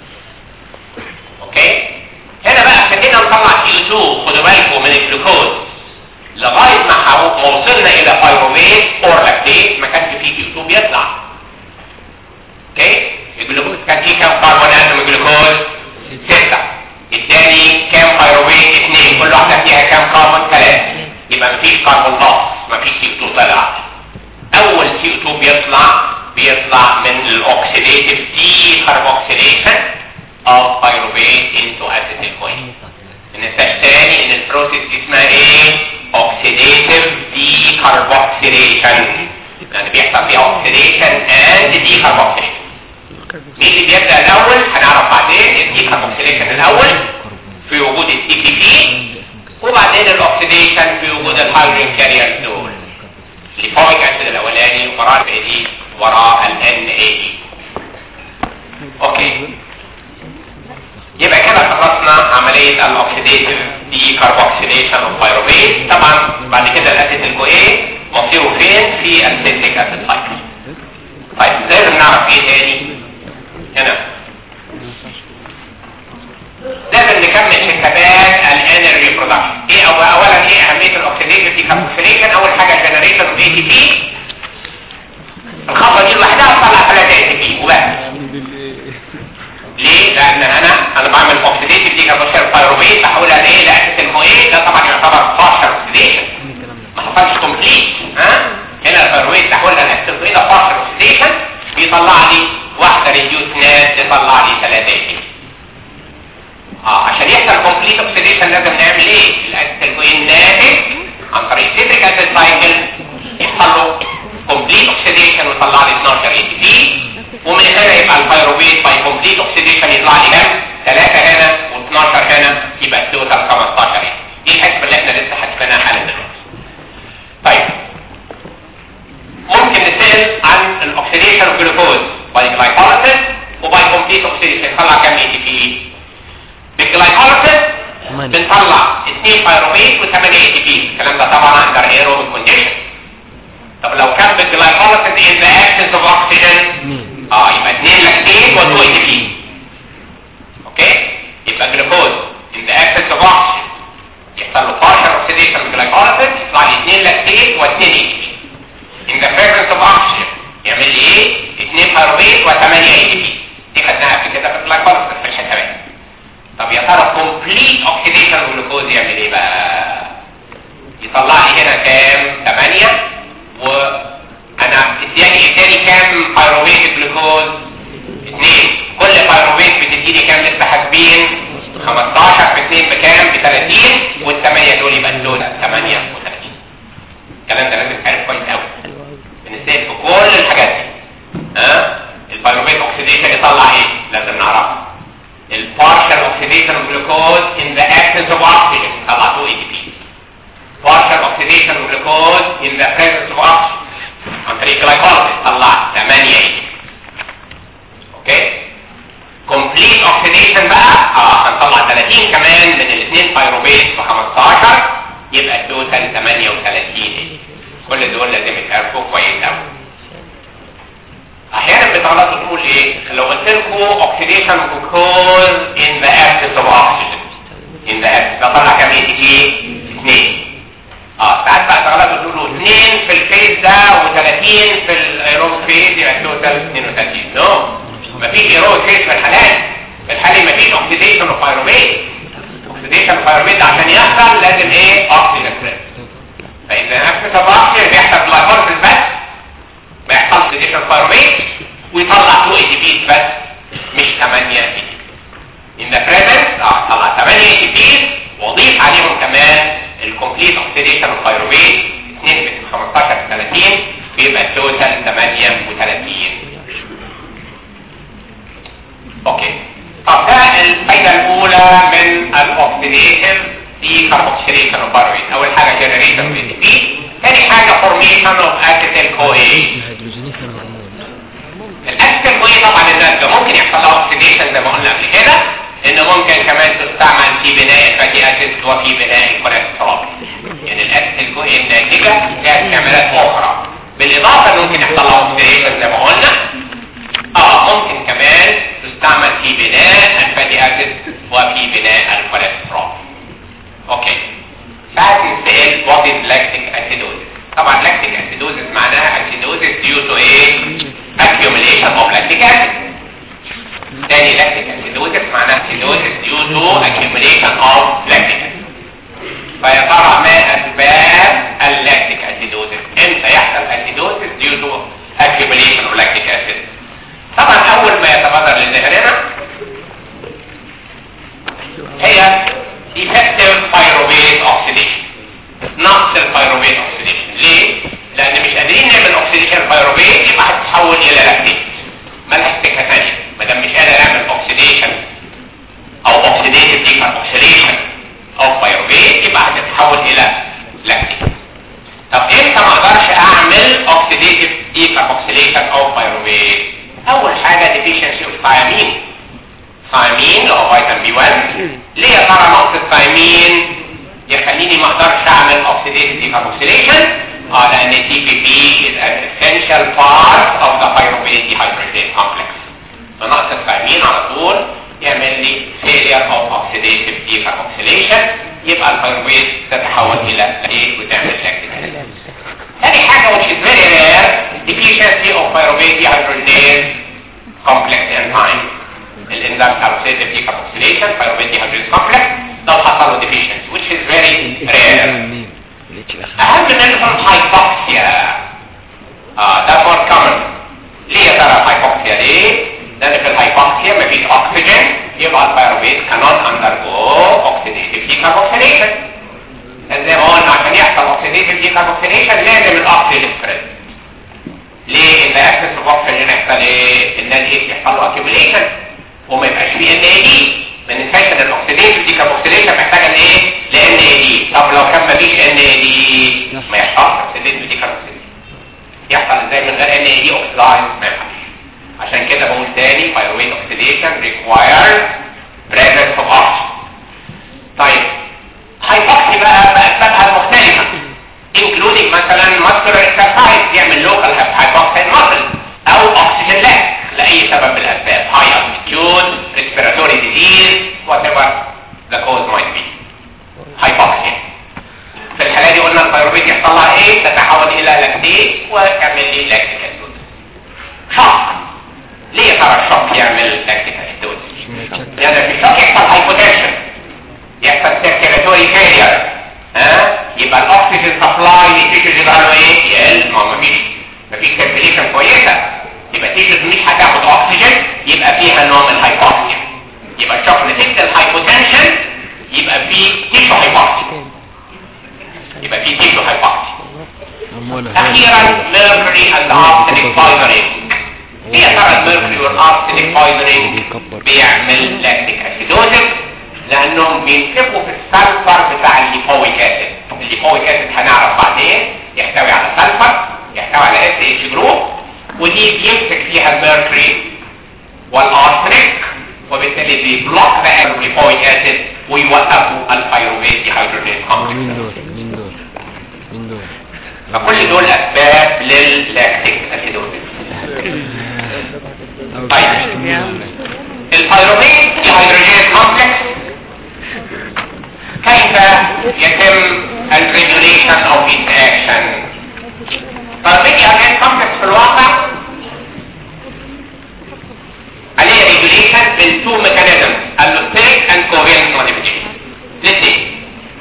اوكي هنا بقى ابتدينا نطلع سي 2 خدوا بالكم من الجلوكوز لغايه ما حاو- ما وصلنا الى بايروفيت اور لاكتيت ما كانش فيه سي 2 بيطلع اوكي الجلوكوز كان فيه كام كربون اتوم الجلوكوز ستة الثاني كام بايروفيت اثنين كل واحده فيها كام كربون ثلاثة يبقى مفيش كربون لاس مفيش سي 2 طلع اول سي 2 بيطلع بيطلع من الاوكسيديتيف دي كاربوكسيليشن of pyruvate into acetyl CoA النتاج الثاني ان البروسيس دي اسمها ايه oxidative decarboxylation يعني بيحصل فيها oxidation and decarboxylation مين اللي بيبدا الاول هنعرف بعدين الديكاربوكسيليشن الاول في وجود التي بي بي وبعدين الاكسيديشن في وجود الهيدروجين كارير دول الفويك اسيد الاولاني وراء دي وراء الان اي اوكي يبقى كده خلصنا عملية الاكسيديتيف دي كاربوكسيليشن اوف بايروفيت طبعا بعد كده الاسيد الكويه مصيره فين في السيتيك اسيد سايكل طيب لازم نعرف ايه تاني هنا لازم نكمل حسابات الانرجي برودكشن ايه أو اولا ايه اهميه الاكسيديتيف دي كاربوكسيليشن اول حاجه جنريشن اوف اي تي بي الخطوه دي لوحدها تطلع 3 اي تي بي وبس ليه؟ لان انا انا بعمل اوكسيديتيف دي كاربوكسيل بايروفيت بحولها لايه؟ لاسيد الكويه ده طبعا يعتبر بارشل اوكسيديشن ما حصلش كومبليت ها؟ هنا البايروفيت تحولها لاسيد الكويه ده بارشل اوكسيديشن بيطلع لي واحده ريديوس ناس تطلع لي 3 اي اه عشان يحصل كومبليت اوكسيديشن لازم نعمل ايه؟ الاسيد الكويه الناتج عن طريق سيتريك اسيد سايكل يحصل له كومبليت اوكسيديشن ويطلع لي 12 اي تي بي ومن هنا يبقى البيروفيت باي كومبليت اوكسيديشن يطلع لي كام 3 هنا و12 هنا يبقى التوتال 15 هنا دي الحسبه اللي احنا لسه حاسبينها حالا دلوقتي طيب ممكن نسال عن الاكسيديشن اوف جلوكوز باي جلايكوليسيس وباي كومبليت اوكسيديشن نطلع كام اي تي بي بالجلايكوليسيس بنطلع 2 بايروفيت و8 اي تي بي الكلام ده طبعا اندر ايروبيك كونديشن طب لو كان بالجلايكوليسيس ان ذا ابسنس اوف اوكسجين اه يبقى 2 لاكتين و 2 اي تي بي اوكي يبقى جلوكوز ان ذا ابسنس اوف اوكسجين يحصل له partial oxidation بالجلايكوليسيس يطلع لي 2 لاكتين و 2 اي تي بي in the presence of oxygen يعمل لي ايه 2 بايروفيت و 8 اي تي بي دي خدناها قبل كده في الجلايكوليسيس في الحسابات طب يا ترى كومبليت اوكسيديشن جلوكوز يعمل ايه بقى يطلع لي هنا كام 8 وانا اداني اداني كام بايروفيت جلوكوز 2 كل بايروفيت بتديني كام لسه حاسبين 15 في 2 بكام ب 30 والثمانيه دول يبقى دول 38 الكلام ده لازم تعرف كويس قوي بنسال في كل الحاجات دي ها البايروفيت اوكسيديشن يطلع ايه لازم نعرفه البارشال اوكسيديشن اوف جلوكوز ان ذا absence of oxygen طلع 2 ATP partial oxidation of glucose in the presence of oxygen عن طريق glycolysis طلع 8 ATP اوكي complete oxidation بقى اه هنطلع 30 كمان من الاثنين بايروبيت في 15 يبقى التوتال 38 ATP كل دول لازم يتعرفوا كويس قوي احيانا بتغلطوا تقول ايه لو قلت لكم اوكسيديشن جلوكوز ان ذا absence of oxygen in the absence ده طلع كام اي تي بي 2 اه ساعات بقى تغلطوا تقولوا 2 في الفيز ده و30 في الايروب فيز يبقى التوتال 32 نو مفيش ايروب فيز في الحالات في الحالة مفيش اوكسيديشن اوف بايروميت اوكسيديشن اوف بايروميت عشان يحصل لازم ايه اوكسيديشن فاذا absence of oxygen بيحصل جلايكوليسيس بس ما يحصلش اوكسيديشن بايروميت ويطلع 2 اي تي بي بس مش 8 اي تي بي in the presence اه طلع 8 اي تي بي واضيف عليهم كمان الكومبليت اوكسيديشن اوف بايروميت 2 في 15 في 30 بيبقى التوتال 38 اوكي طب ده الفايده الاولى من الاوكسيديشن دي كاربوكسيليشن اوف بايروفيت اول حاجه جنريشن اوف اي بي ثاني حاجه فورميشن اوف اسيتيل كو اي هيدروجينيشن هرمون الاسيتيل كو اي طبعا الناس ده ممكن يحصل له اوكسيديشن زي ما قلنا قبل كده انه ممكن كمان تستعمل في بناء الفاتي اسيد وفي بناء الكوليسترول يعني الاسيتيل كو اي الناتجه لها استعمالات اخرى بالاضافه انه ممكن يحصل له اوكسيديشن زي ما قلنا اه ممكن كمان تستعمل في بناء الفاتي اسيد وفي بناء الكوليسترول اوكي ساعات السؤال what is lactic acidosis طبعا lactic acidosis معناها acidosis due to ايه accumulation of lactic acid تاني lactic acidosis معناها acidosis due to accumulation of lactic acid فيا ترى ما اسباب اللاكتيك acidosis امتى يحصل acidosis due to accumulation of lactic acid طبعا اول ما يتبادر لذهننا هي effective pyruvate oxidation نقص البيروفيت oxidation ليه؟ لان مش قادرين نعمل oxidation pyruvate يبقى هتتحول الى لاكتيت ملهاش سكه ثانيه ما دام مش قادر اعمل oxidation او oxidative decarboxylation او pyruvate يبقى هتتحول الى لاكتيت طب امتى ما اقدرش اعمل oxidative decarboxylation او pyruvate اول حاجه deficiency of thiamine ثايمين اللي هو فيتامين بي 1 ليه يا ترى نقص الثايمين يخليني ما اقدرش اعمل اوكسيديتيف ديكاربوكسيليشن اه لان تي بي بي is an essential part of the pyruvate dehydrogenase complex فنقص الثايمين على طول يعمل لي failure of oxidative decarboxylation يبقى البيروفيت تتحول الى ايه وتعمل لاكتيك ثاني حاجه which is very rare deficiency of pyruvate dehydrogenase complex enzyme الانزيم بتاع oxidative decarboxylation pyruvate dehydrogenase complex ده حصل له deficiency which is very rare مين الاتش الاخر اهم منهم هايبوكسيا اه ده more common ليه يا ترى هايبوكسيا ليه؟ لان في الهايبوكسيا مفيش اكسجين يبقى البيروفيت cannot undergo oxidative decarboxylation زي ما قلنا عشان يحصل oxidative decarboxylation لازم الاكسجين يفرز ليه؟ ان اكسس اوف اوكسجين يحصل ايه؟ ان الايه يحصل له accumulation وما يبقاش فيه ان اي دي ما ننساش ان الاكسيديتيف ديكاربوكسيليشن محتاجه لايه؟ لان اي دي طب لو كان مفيش ان اي دي ما يحصلش اكسيديتيف ديكاربوكسيليشن يحصل ازاي من غير ان اي دي اوكسيدايز ما ينفعش عشان كده بقول تاني بايرويت اوكسيديشن requires presence of oxygen طيب هايبوكسي بقى باسبابها المختلفه including مثلا muscular exercise يعمل local hypoxia muscle او oxygen lack لاي سبب من الاسباب high altitude respiratory disease whatever the cause might be hypoxia في الحالة دي قلنا البيروبيت يحصل لها ايه تتحول الى لاكتيت وتعمل لي لاكتيك اسيدوز شوك ليه ترى الشوك يعمل لاكتيك اسيدوز يعني في الشوك يحصل هايبوتنشن يحصل سيركيلاتوري فيلير ها يبقى الاكسجين سبلاي للتيشوز يبقى له ايه يقل ما هو مفيش مفيش سيركيليشن كويسه يبقى التيشوز مش هتاخد اكسجين يبقى فيها نوع من الهايبوكسيا يبقى الشوك نتيجه الهايبوتنشن يبقى في تيشو هايبوكسيا يبقى في تيشو هايبوكسيا اخيرا ميركوري اند ارسنيك بايزرينج ايه يا ترى الميركوري والارسنيك بايزرينج بيعمل لاكتيك اسيدوزيس لانهم بيمسكوا في السلفر بتاع الليبويك اسيد الليبويك اسيد هنعرف بعدين يحتوي على سلفر يحتوي على اس اتش جروب ودي بيمسك فيها الميركوري والارسنيك وبالتالي بيبلوك ذا الليبويك اسيد ويوقفوا البيروفيت ديهيدروجين كومبلكس مين دول مين دول مين دول فكل دول اسباب لللاكتيك اسيدوزيس طيب البيروفيت ديهيدروجين كومبلكس كيف يتم الريجوليشن او its اكشن البيروفيت ديهيدروجين كومبلكس في الواقع عليه ريجوليشن من تو ميكانيزم الوستيريك اند كوفيلنت موديفيكيشن الاثنين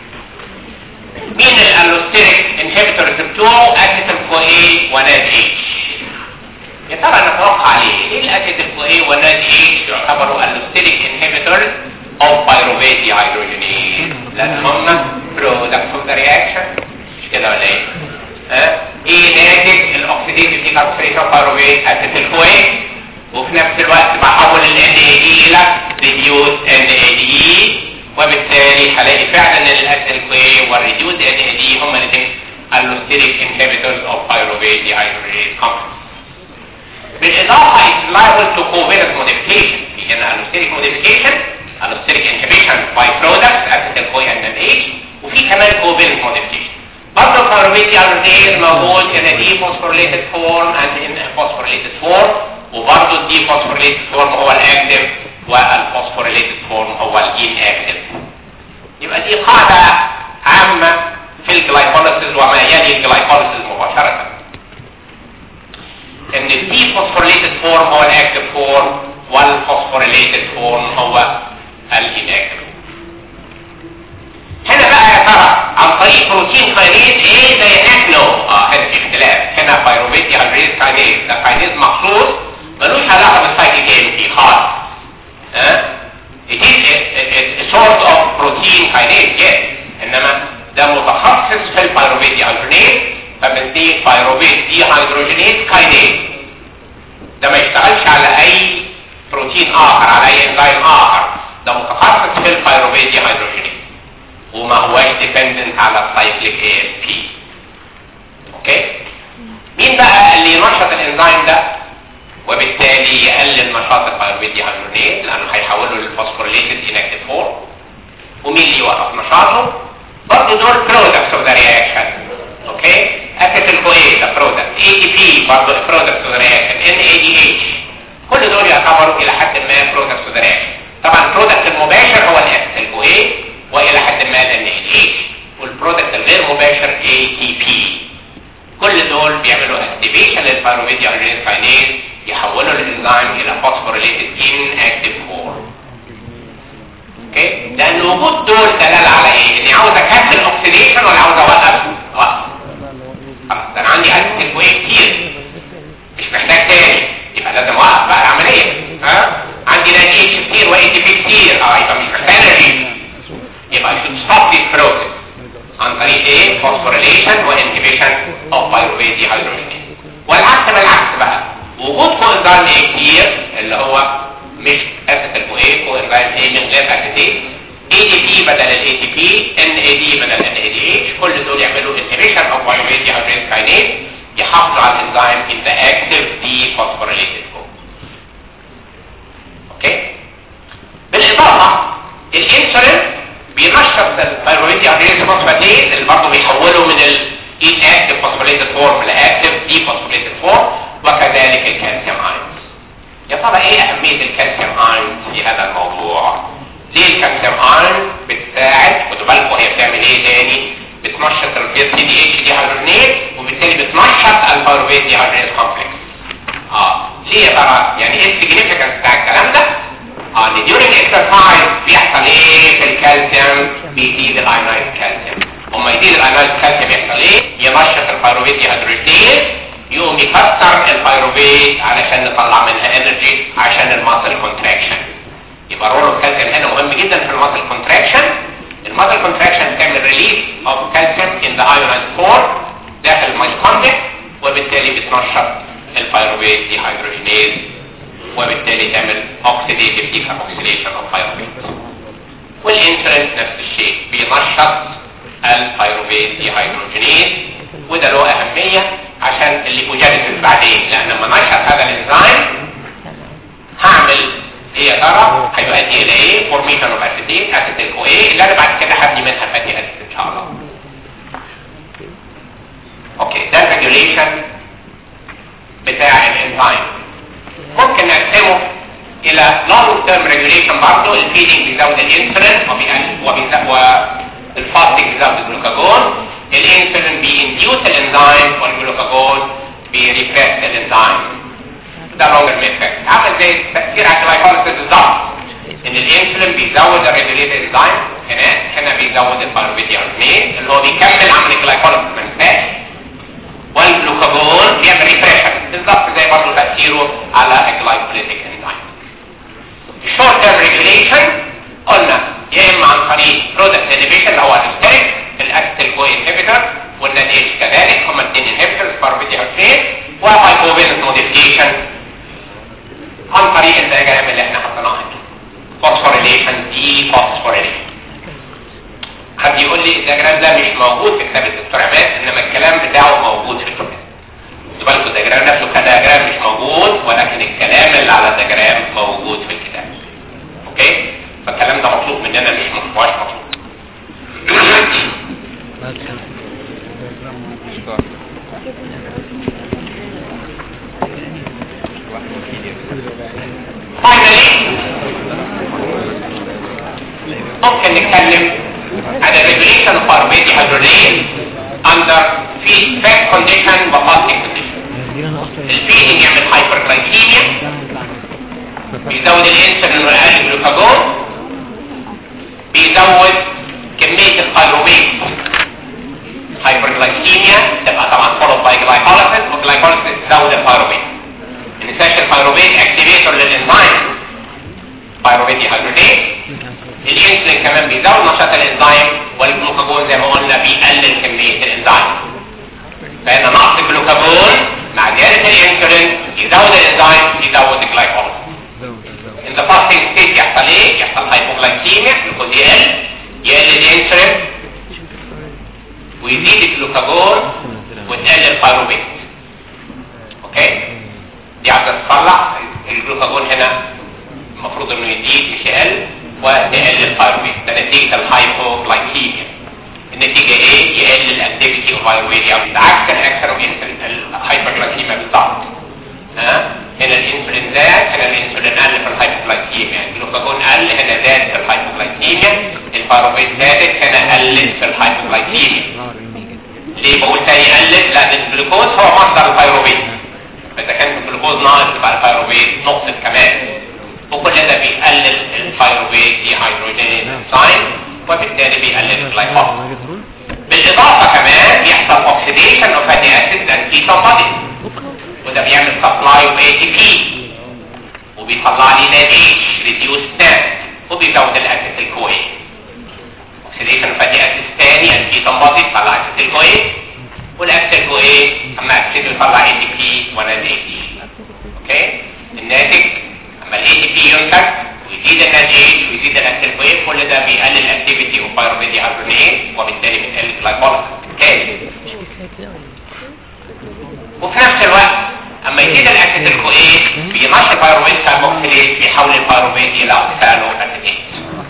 مين الالوستيريك انهبيتورز بتوعه اسيتيل كو اي وناد اتش يا ترى نتوقع عليه ليه الاسيتيل كو اي وناد اتش يعتبروا الوستيريك انهبيتورز اوف بايروفيت ديهيدروجينيز لان هم برودكت اوف ذا رياكشن مش كده ولا ايه؟ ها ايه ناتج الاكسيديتيف ديكاربوكسيليشن اوف بايروفيت اسيتيل كو اي وفي نفس الوقت بحول ال NAD الى reduced NAD وبالتالي هلاقي فعلا ان induced NAD هم الاثنين allosteric inhibitors of pyruvate dehydrogenase complex بالاضافه it's liable to covalent modification في هنا allosteric modification allosteric inhibition by products acetyl CoA and NH وفي كمان covalent modification برضه pyruvate dehydrogenase موجود in a dephosphorylated form and in a phosphorylated form وبرضه الدي فوسفوريليتد فورم هو الاكتف والفوسفوريليتد فورم هو الاناكتف يبقى دي قاعده عامه في الجلايكوليسيس وما يلي الجلايكوليسيس مباشره ان الدي فوسفوريليتد فورم هو الاكتف فورم والفوسفوريليتد فورم هو الاناكتف هنا بقى يا ترى عن طريق بروتين كاينيز ايه زي اكنو اه هنا في اختلاف هنا بايروميتي هيدريز كاينيز ده كاينيز مخصوص ملوش علاقه بالسايكيك ام تي خالص ها it is a, a, a sort of protein kinase yes انما ده متخصص في البايروميت ديهيدرونيز فبنسميه بايروميت ديهيدروجينيز كاينيز ده ما يشتغلش على اي بروتين اخر على اي انزيم اخر ده متخصص في البايروميت ديهيدروجينيز وما هوش ديبندنت على السايكليك اي اس بي اوكي مين بقى اللي ينشط الانزيم ده وبالتالي يقلل نشاط البايروبيت ديهيدرونيز لانه هيحوله للفوسفوريليتد انكتيف فورم ومين اللي يوقف نشاطه برضه دول برودكتس اوف ذا رياكشن اوكي اسيتيل كويه ده برودكت اي دي بي برضه برودكت اوف ذا رياكشن ان اي دي اتش كل دول يعتبروا الى حد ما برودكتس اوف ذا رياكشن طبعا البرودكت المباشر هو الاسيتيل كويه والى حد ما الان اي دي اتش والبرودكت الغير مباشر اي تي بي كل دول بيعملوا اكتيفيشن للبايروبيت ديهيدرونيز كاينيز يحولوا الانزيم الى فوسفوريليتد ان اكتيف فورم اوكي لان وجود دول دلاله على ايه اني عاوز اكمل اوكسيديشن ولا عاوز اوقف اوقف خلاص ده انا عندي اسيد كويس كتير مش محتاج تاني يبقى لازم اوقف بقى العمليه ها عندي نان اتش كتير واي تي بي كتير اه يبقى مش محتاج انرجي يبقى I should stop this process عن طريق ايه فوسفوريليشن وانهبيشن اوف بايروفيت ديهيدروجينيز والعكس بالعكس بقى وجود كوانزيم ايه كتير اللي هو مش اسيتيل كويه كوانزيم ايه من غير اسيتيت اي دي بي بدل الاي دي بي ان اي دي بدل ان اي دي اتش كل دول يعملوا انهبيشن اوف بايروفيت ديهيدروجينيز كاينيز يحافظوا على الانزيم ان ذا اكتيف دي فوسفوريليتد فورم اوكي بالاضافه الانسولين بينشط الثايرويد ديهيدروجينيز فوسفاتيز اللي برضه بيحوله من الان اكتيف فوسفوريليتد فورم لاكتيف دي فوسفوريليتد فورم وكذلك الكالسيوم ايونز يا ترى ايه اهميه الكالسيوم ايونز في هذا الموضوع ليه الكالسيوم ايونز بتساعد خدوا بالكم هي بتعمل ايه تاني بتنشط البي سي دي اتش دي هيدروجينيز وبالتالي بتنشط البايروفيت دي هيدروجينيز كومبلكس اه ليه يا ترى يعني ايه السيجنيفيكانس بتاع الكلام ده اه ان ديورنج اكسرسايز بيحصل ايه في الكالسيوم بيزيد الايونايز كالسيوم اما يزيد الايونايز كالسيوم يحصل ايه ينشط البايروفيت دي هيدروجينيز يقوم يكسر البايروفيت علشان نطلع منها انرجي عشان الماسل كونتراكشن يبقى رول الكالسيوم هنا مهم جدا في الماسل كونتراكشن الماسل كونتراكشن بتعمل ريليز اوف كالسيوم ان ذا ايونايز فورم داخل الميتوكوندريا وبالتالي بتنشط البايروفيت دي هيدروجينيز وبالتالي تعمل اوكسيديتيف ديكاربوكسيليشن اوف بايروفيت والانسولين نفس الشيء بينشط البايروفيت دي هيدروجينيز وده له اهميه عشان الليبوجينيسيس بعدين لان لما نشط هذا الانزيم هعمل ايه يا ترى هيؤدي الى ايه فورميشن اوف اسيتيت اسيتيل كو ايه اللي انا بعد كده هبني منها فاتي اسيد ان شاء الله اوكي ده الريجوليشن بتاع الانزيم ممكن نقسمه الى لونج تيرم ريجوليشن برضه الفيدنج بيزود الانسولين والفاستنج بيزود الجلوكاجون الانسولين بينديوس الانزيم والجلوكاجون بيريبريس الانزيم ده لونجر ميفكت عامل زي تاثير على الجلايكوليسيس بالظبط ان الانسولين بيزود الريجوليت انزيم هنا هنا بيزود البايروفيتيارمين اللي هو بيكمل عمل الجلايكوليسيس ما ننساش والجلوكاجون بيعمل ريفريشن بالظبط زي برضه تاثيره على الجلايكوليتيك انزيم الشورت تيرم ريجوليشن قلنا يا اما عن طريق برودكت انيبيشن اللي هو الستيريك الاكتل كو انهبيتور والناديش كذلك هما الاثنين انهبيتورز باربيتيارمين وهايبوفينس موديفيكيشن عن طريق الدياجرام اللي احنا حطيناها فوسفوريليشن دي فوسفوريليشن حد يقول لي الدياجرام ده مش موجود في كتاب الدكتور عماد انما الكلام بتاعه موجود في الكتاب خدوا بالكم الدياجرام نفسه كدياجرام مش موجود ولكن الكلام اللي على الدياجرام موجود في الكتاب اوكي فالكلام ده مطلوب مننا مش مش مطلوب finally ممكن نتكلم على regulation of pyruvate hydrogenase under feedback condition و fasting condition الفيدنج يعمل hyperglycemia بيزود الانسولين ويقلل الجلوكاجون بيزود كمية الفيروبيت hyperglycemia تبقى طبعا followed by glycolysis والglycolysis تزود الفيروبيت النساش الفيروبيت اكتيفيتور للانزيم فيروبيت هيدروجين الانسولين كمان بيزود نشاط الانزيم والجلوكاجون زي ما قلنا بيقلل كمية الانزيم فهنا نقص الجلوكاجون مع زيادة الانسولين يزود الانزيم يزود الجلايكوليز in the fasting state يحصل ايه؟ يحصل هايبوغلايكيميا الجلوكوز يقل يقل الانسولين ويزيد الجلوكاجون وتقل الفيروبيت اوكي دي عايزه تصلح الجلوكاجون هنا المفروض انه يزيد مش يقل وتقل الفيروبيت ده نتيجه الهايبوغلايكيميا النتيجه ايه؟ يقل الاكتيفيتي والفيروبيت عكس الاكثر الانسولين الهايبوغلايكيميا بالضبط ها هنا الانسولين زاد هنا الانسولين قل في الهايبوغلايكيميا الجلوكاجون قل هنا زاد في الهايبوغلايكيميا الفيروبيت زادت هنا قلت في الهايبوغلايكيميا ليه بقول تاني قلت لان الجلوكوز هو مصدر الفيروبيت فاذا كان الجلوكوز ناقص يبقى الفيروبيت نقصت كمان وكل ده بيقلل الفيروبيت دي هيدروجين انزيم وبالتالي بيقلل الجلايكوز بالاضافه كمان بيحصل اوكسيديشن اوف فاتي اسيد اند كيتون بوديز وده بيعمل سبلاي اوف اي تي بي وبيطلع لي ناتج ريديوس ستات وبيزود الاسيتيل كوين اوكسيديشن فاتي اسيد ثاني الكيتون بودي يطلع اسيتيل كوين والاسيتيل كوين اما اكسيد يطلع اي تي بي وناتج اوكي الناتج اما الاي تي بي ينتج ويزيد الناتج ويزيد الاسيتيل كوين كل ده بيقلل الاكتيفيتي اوف بايروفيدي هيدروجين وبالتالي بتقلل الجلايكوليز كامل وفي نفس الوقت اما يزيد الاسيتيل كوين بينشط البيروفيت كاربوكسيليت بيحول البيروفيت الى اوكسالو اسيتيت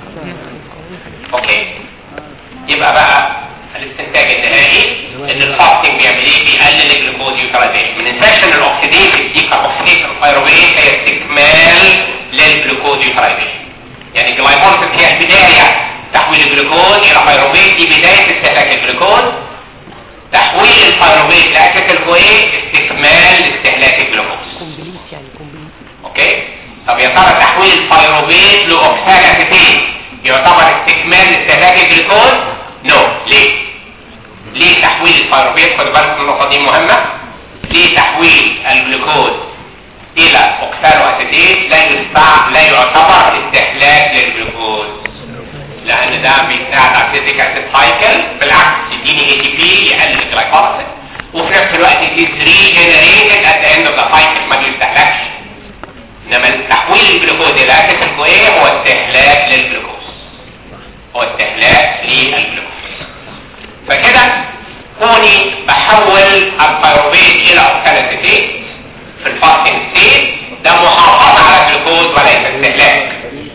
اوكي يبقى بقى الاستنتاج النهائي ان الفاستنج بيعمل ايه بيقلل الجلوكوز يوتيلايزيشن من انفكشن الاكسيديتيف دي كاربوكسيليت البيروفيت هي استكمال للجلوكوز يوتيلايزيشن يعني الجلايكوليسيس هي البدايه تحويل الجلوكوز الى بيروفيت دي بدايه استهلاك الجلوكوز تحويل البيروفيت لاسيتيل كوين استكمال لاستهلاك الجلوكوز كومبليت يعني كومبليت اوكي طب يا ترى تحويل البيروفيت لاوكسال اسيتيت يعتبر استكمال لاستهلاك الجلوكوز نو ليه ليه تحويل البيروفيت خدوا بالكم النقطه دي مهمه ليه تحويل الجلوكوز الى اوكسالو اسيتيت لا يستع لا يعتبر استهلاك للجلوكوز لان ده بيساعد على السيتيك اسيد سايكل بالعكس يديني اي تي بي يقلل الجلايكوليسيس وفي نفس الوقت it is regenerated at the end of the cycle ما بيستهلكش انما تحويل الجلوكوز الى اسيد الكويه هو استهلاك للجلوكوز هو استهلاك للجلوكوز فكده كوني بحول البيروفيت الى اوكساليتيت في الفاستنج ستيت ده محافظه على الجلوكوز وليس استهلاك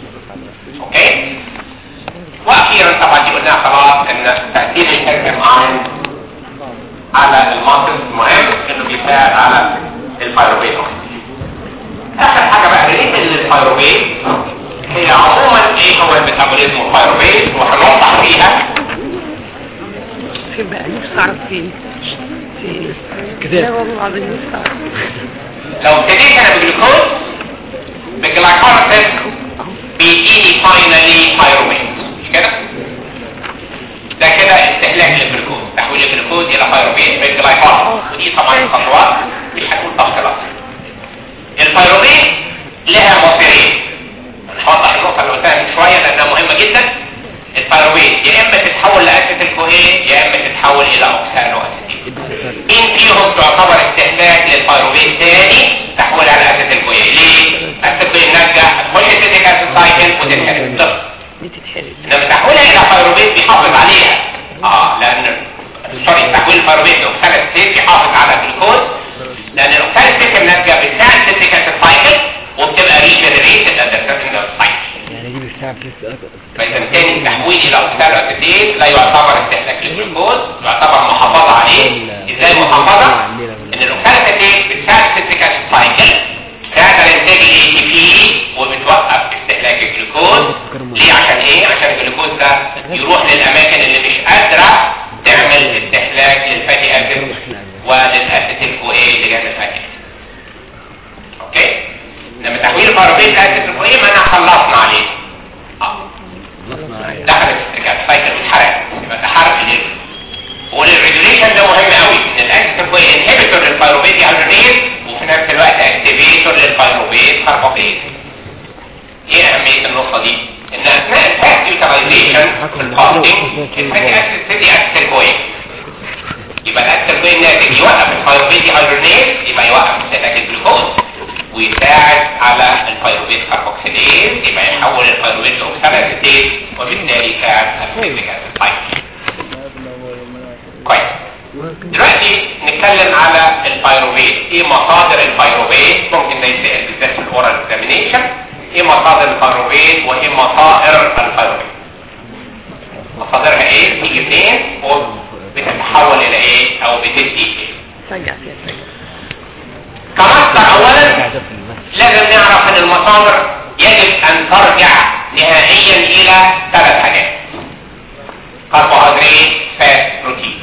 اوكي واخيرا طبعا دي قلناها خلاص ان تاثير الكالسيوم ايون على الماسل مهم انه بيساعد على الفيروبيت اخر حاجه بقى ريليتد للفيروبيت هي عموما ايه هو الميتابوليزم الفيروبيت وهنوضح فيها فين بقى نفسي اعرف فين فين كده. لا والله العظيم نفسي اعرف لو ابتديت انا بالجلوكوز بالجلايكوليسيس بيديني فاينالي فيروبيت مش كده ده كده استهلاك للجلوكوز تحويل الجلوكوز الى فيروبيت بالجلايكوليسيس ودي طبعا خطوات مش هتكون تفصيلات الفيروبيت لها مصيرين هنوضح النقطه اللي قلتها من شويه لانها مهمه جدا الفيروبيت يا اما تتحول لاسيد الكوهين يا اما تتحول الى اوكسالو اسيتيت مين فيهم تعتبر استهلاك للفيروبيت تاني تحول على اسيد الكوهين ليه؟ اسيد الكوهين نرجع تخش السيتيك اسيد سايكل وتتحرق طب دي تتحرق انما تحويلها الى فيروبيت بيحافظ عليها اه لان فاذا تاني التحويل الى اوكسالوتيديز لا يعتبر استهلاك للجلوكوز يعتبر محافظه عليه ازاي محافظه ان الاوكسالوتيديز بتساعد السيتريك اسيد سايكل بتساعد على انتاج الاي تي بي وبتوقف استهلاك الجلوكوز ليه عشان ايه عشان الجلوكوز ده يروح للاماكن اللي مش قادره تعمل استهلاك للفاتي اسيد وللاسيتيل كو ايه اللي جاي من الفاتي اوكي لما تحويل البارابيت اسيد كو ايه ما انا خلصنا عليه آه. دخلت السيتريك سايكل واتحرقت يبقى ده حرق الليفر والريجوليشن ده مهم قوي ان الاسيد كو انهبيتور للبايروبيت هيدروجينيز وفي نفس الوقت اكتيفيتور للبايروبيت كاربوكسيل ايه اهميه النقطه دي ان اثناء الفاكت يوتيلايزيشن في الفاستنج الفاتي اسيد تدي اسيد كويس يبقى الاسيد كويس ناتج يوقف البايروبيت هيدروجينيز يبقى يوقف استهلاك الجلوكوز ويساعد على البايروبيت كاربوكسيليز يبقى يحول البايروبيت لاوكسالاتيز وبالتالي يساعد الفيتريك اسيد سايكل كويس دلوقتي نتكلم على البايروبيت ايه مصادر البايروبيت ممكن ده يتسال بالذات في الاورال اكزامينيشن ايه مصادر البايروبيت وايه مصائر البايروبيت مصادرها ايه تيجي منين وبتتحول الى ايه او بتدي ايه رجع فيها كمصدر اولا لازم نعرف ان المصادر يجب ان ترجع نهائيا الى ثلاث حاجات كربوهيدرات فات بروتين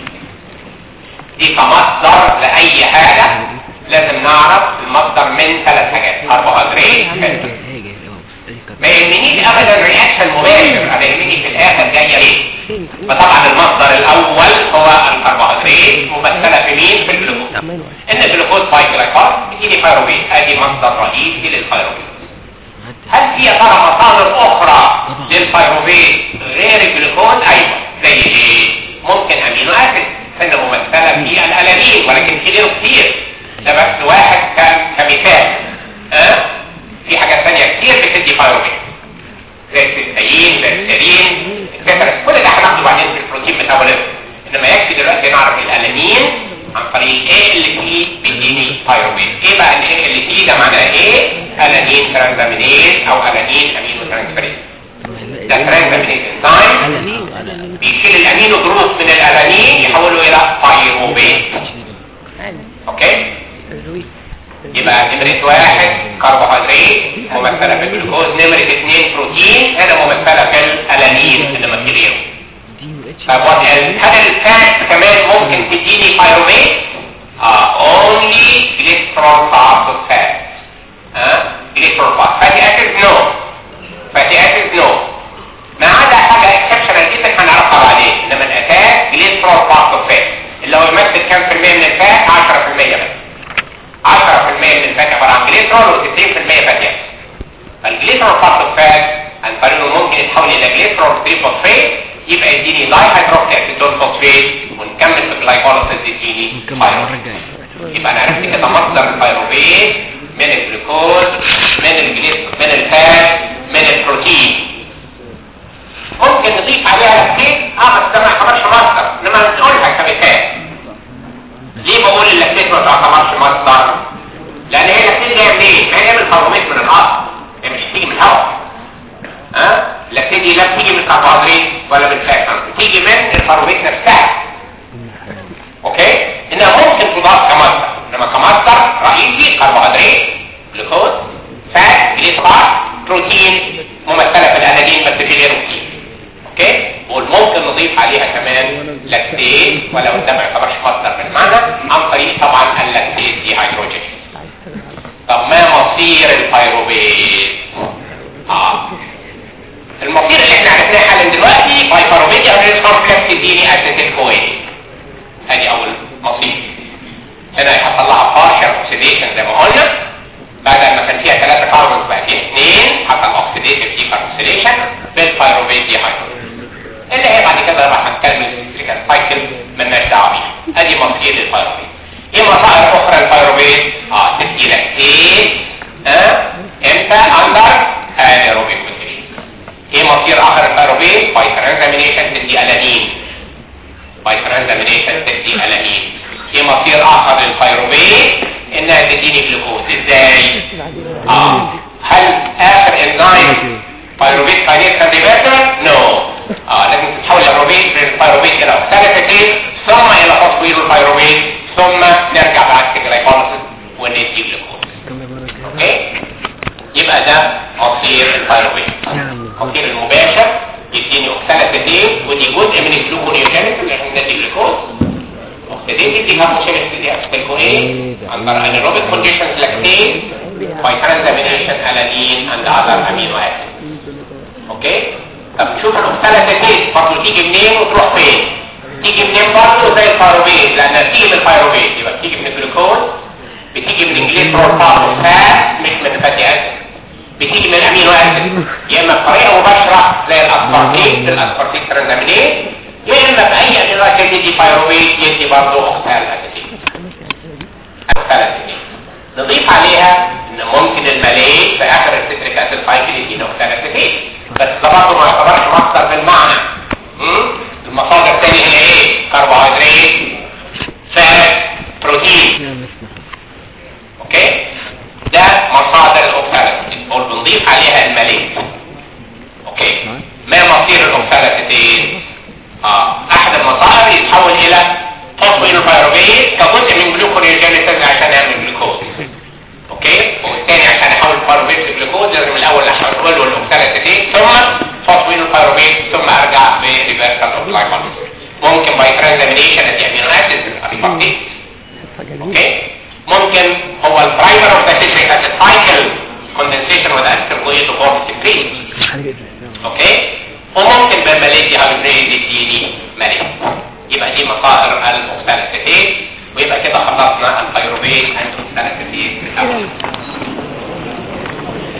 دي كمصدر لاي حاجه لازم نعرف المصدر من ثلاث حاجات كربوهيدرات فات ما يهمنيش ابدا رياكشن مباشر انا يهمني في الاخر جايه ايه فطبعا المصدر الاول هو الكربوهيدرات ممثله في مين في الجلوكوز ان الجلوكوز بايجلايكوز بتيجي بايروبيت ادي مصدر رئيسي للبايروبيت هل في يا ترى مصادر اخرى للبايروبيت غير الجلوكوز ايوه زي ايه ممكن امينو اسيد سنه ممثله في الالانين ولكن في غيره كتير ده بس واحد ك- كمثال ها أه؟ في حاجات ثانيه كتير بتدي بايروبيت زي السيستين زي السيرين etc كل ده هناخده بعدين في البروتين ميتابوليزم انما يكفي دلوقتي نعرف الالانين عن طريق الاي ال تي بيديني بايروبيت ايه بقى الاي ال تي ده معناه ايه الانين ترانزامينيز او الانين امينو ترانسفيريز ده ترانزامينيز انزيم بيشيل الامينو جروب من الالانين يحوله الى بايروبيت اوكي يبقى نمرة واحد كربوهيدرات ممثلة في الجلوكوز نمرة اثنين بروتين هنا ممثلة في الالانين اللي ما في غيره طب what else؟ هل الفات كمان ممكن تديني بايروميت؟ اه only glycerol part of fat ها glycerol part fatty acids no fatty acids no ما عدا حاجة exceptional جدا هنعرفها بعدين انما الاساس glycerol part of fat اللي هو يمثل كام في المية من الفات 10% بس 10% من الفات عبارة عن جليسرول و90% فاتي اسيد فالجليسرول بارت اوف فات عن طريقه ممكن يتحول الى جليسرول 3 فوسفيت يبقى يديني داي هيدروكسي اسيتون فوسفيت ونكمل في الجلايكوليسيس يديني بايروبيت يبقى انا عرفت كده مصدر البايروبيت من الجلوكوز من الجليس من الفات من البروتين ممكن نضيف عليها لاكتيت اه بس ده ما يعتبرش مصدر انما نقولها كمثال ليه بقول اللاكتيت ما تعتبرش مصدر لان هي اللاكتيت جايه منين ما هي من الكربوهيدرات من الاصل هي مش بتيجي من الهواء ها اللاكتيت دي لا بتيجي من الكربوهيدرات ولا من الفات بتيجي من الكربوهيدرات نفسها اوكي انها ممكن تضاف كمصدر انما كمصدر رئيسي كربوهيدرات جلوكوز فات جليسرول بروتين ممثله في الانادين بس في غيره كتير اوكي والممكن نضيف عليها كمان لاكتيت ولو ده ما يعتبرش مصدر بالمعنى عن طريق طبعا اللاكتيت دي هيدروجين طب ما مصير البيروبيت اه المصير اللي احنا عرفناه حالا دلوقتي بايفاروبيت او ريس كومبلكس تديني اسيتيل كوين ادي اول مصير هنا هيحصل لها بارشال اوكسيديشن زي ما قلنا بعد ما كان فيها ثلاثة كاربونز بقى فيها اثنين حصل اوكسيديتيف دي كاربوكسيليشن بالبيروبيت دي هيدروجين اللي هي بعد كده راح هنكمل السيليكال سايكل مالناش دعوه بيها ادي مصير للبيروبيت ايه مصائر اخرى للبيروبيت اه تدي لاكتيت ها امتى اندر انيروبيك كونديشن ايه مصير اخر البيروبيت باي ترانزامينيشن تدي الانين باي ترانزامينيشن تدي الانين ايه مصير اخر للبيروبيت انها تديني جلوكوز ازاي اه هل اخر انزيم بايروفيت كاينيز كانديفيرتر نو اه لازم تتحول البيروفيت من البيروفيت الى اوكساليتيز ثم الى فوسفوريل البيروفيت ثم نرجع بعد جلايكوليسيس وندي جلوكوز اوكي يبقى ده مصير البيروفيت المصير المباشر يديني اوكساليتيز ودي جزء من الجلوكونيوجينيسيس عشان ندي جلوكوز اوكسيديتي دي هرموشينيس دي هتسكنكو ايه under anaerobic conditions lactate by transamination alanine and other amino acids اوكي طب نشوف الاوكساليتيز برضه تيجي منين وتروح فين تيجي منين برضه زي الفيروبيت لانها بتيجي من الفيروبيت يبقى بتيجي من الجلوكوز بتيجي من الجليسرول فات مش من الفاتي اسيد بتيجي من الامينو اسيد يا اما بطريقه مباشره زي الاسبارتيت الاسبارتيت ترانزامينيز يا اما باي امينو اسيد يدي فيروبيت يدي برضه اوكسال اسيد اوكسال اسيد نضيف عليها ان ممكن الملايين في اخر الستريك اسيد سايكل يدينا اوكسال اسيد بس ده برضه ما يعتبرش مصدر بالمعنى مم؟ المصادر الثانيه هي ايه كربوهيدرات فات بروتين اوكي ده مصادر الاوكساليتين او بنضيف عليها المليء اوكي ما مصير الاوكساليتين اه احد المصادر يتحول الى فوسفوينوفيروبيت كجزء من جلوكونيوجينيسيس عشان يعمل جلوكوز اوكي والثاني عشان احول الفيروبيت لجلوكوز لازم الاول احوله الاوكساليتين ثم فوسفوينوفيروبيت ثم ارجع بريفرسال اوف لايكوليسيس ممكن باي ترانزامينيشن ادي امينو اسيد الفاكتيت اوكي ممكن هو البرايمر اوف ذا سيتريك اسيد سايكل كوندنسيشن وذ اسيد كويس فور سكريت اوكي وممكن بالماليزيا هايبريد يديني مالي يبقى دي مصادر الاوكساليتيت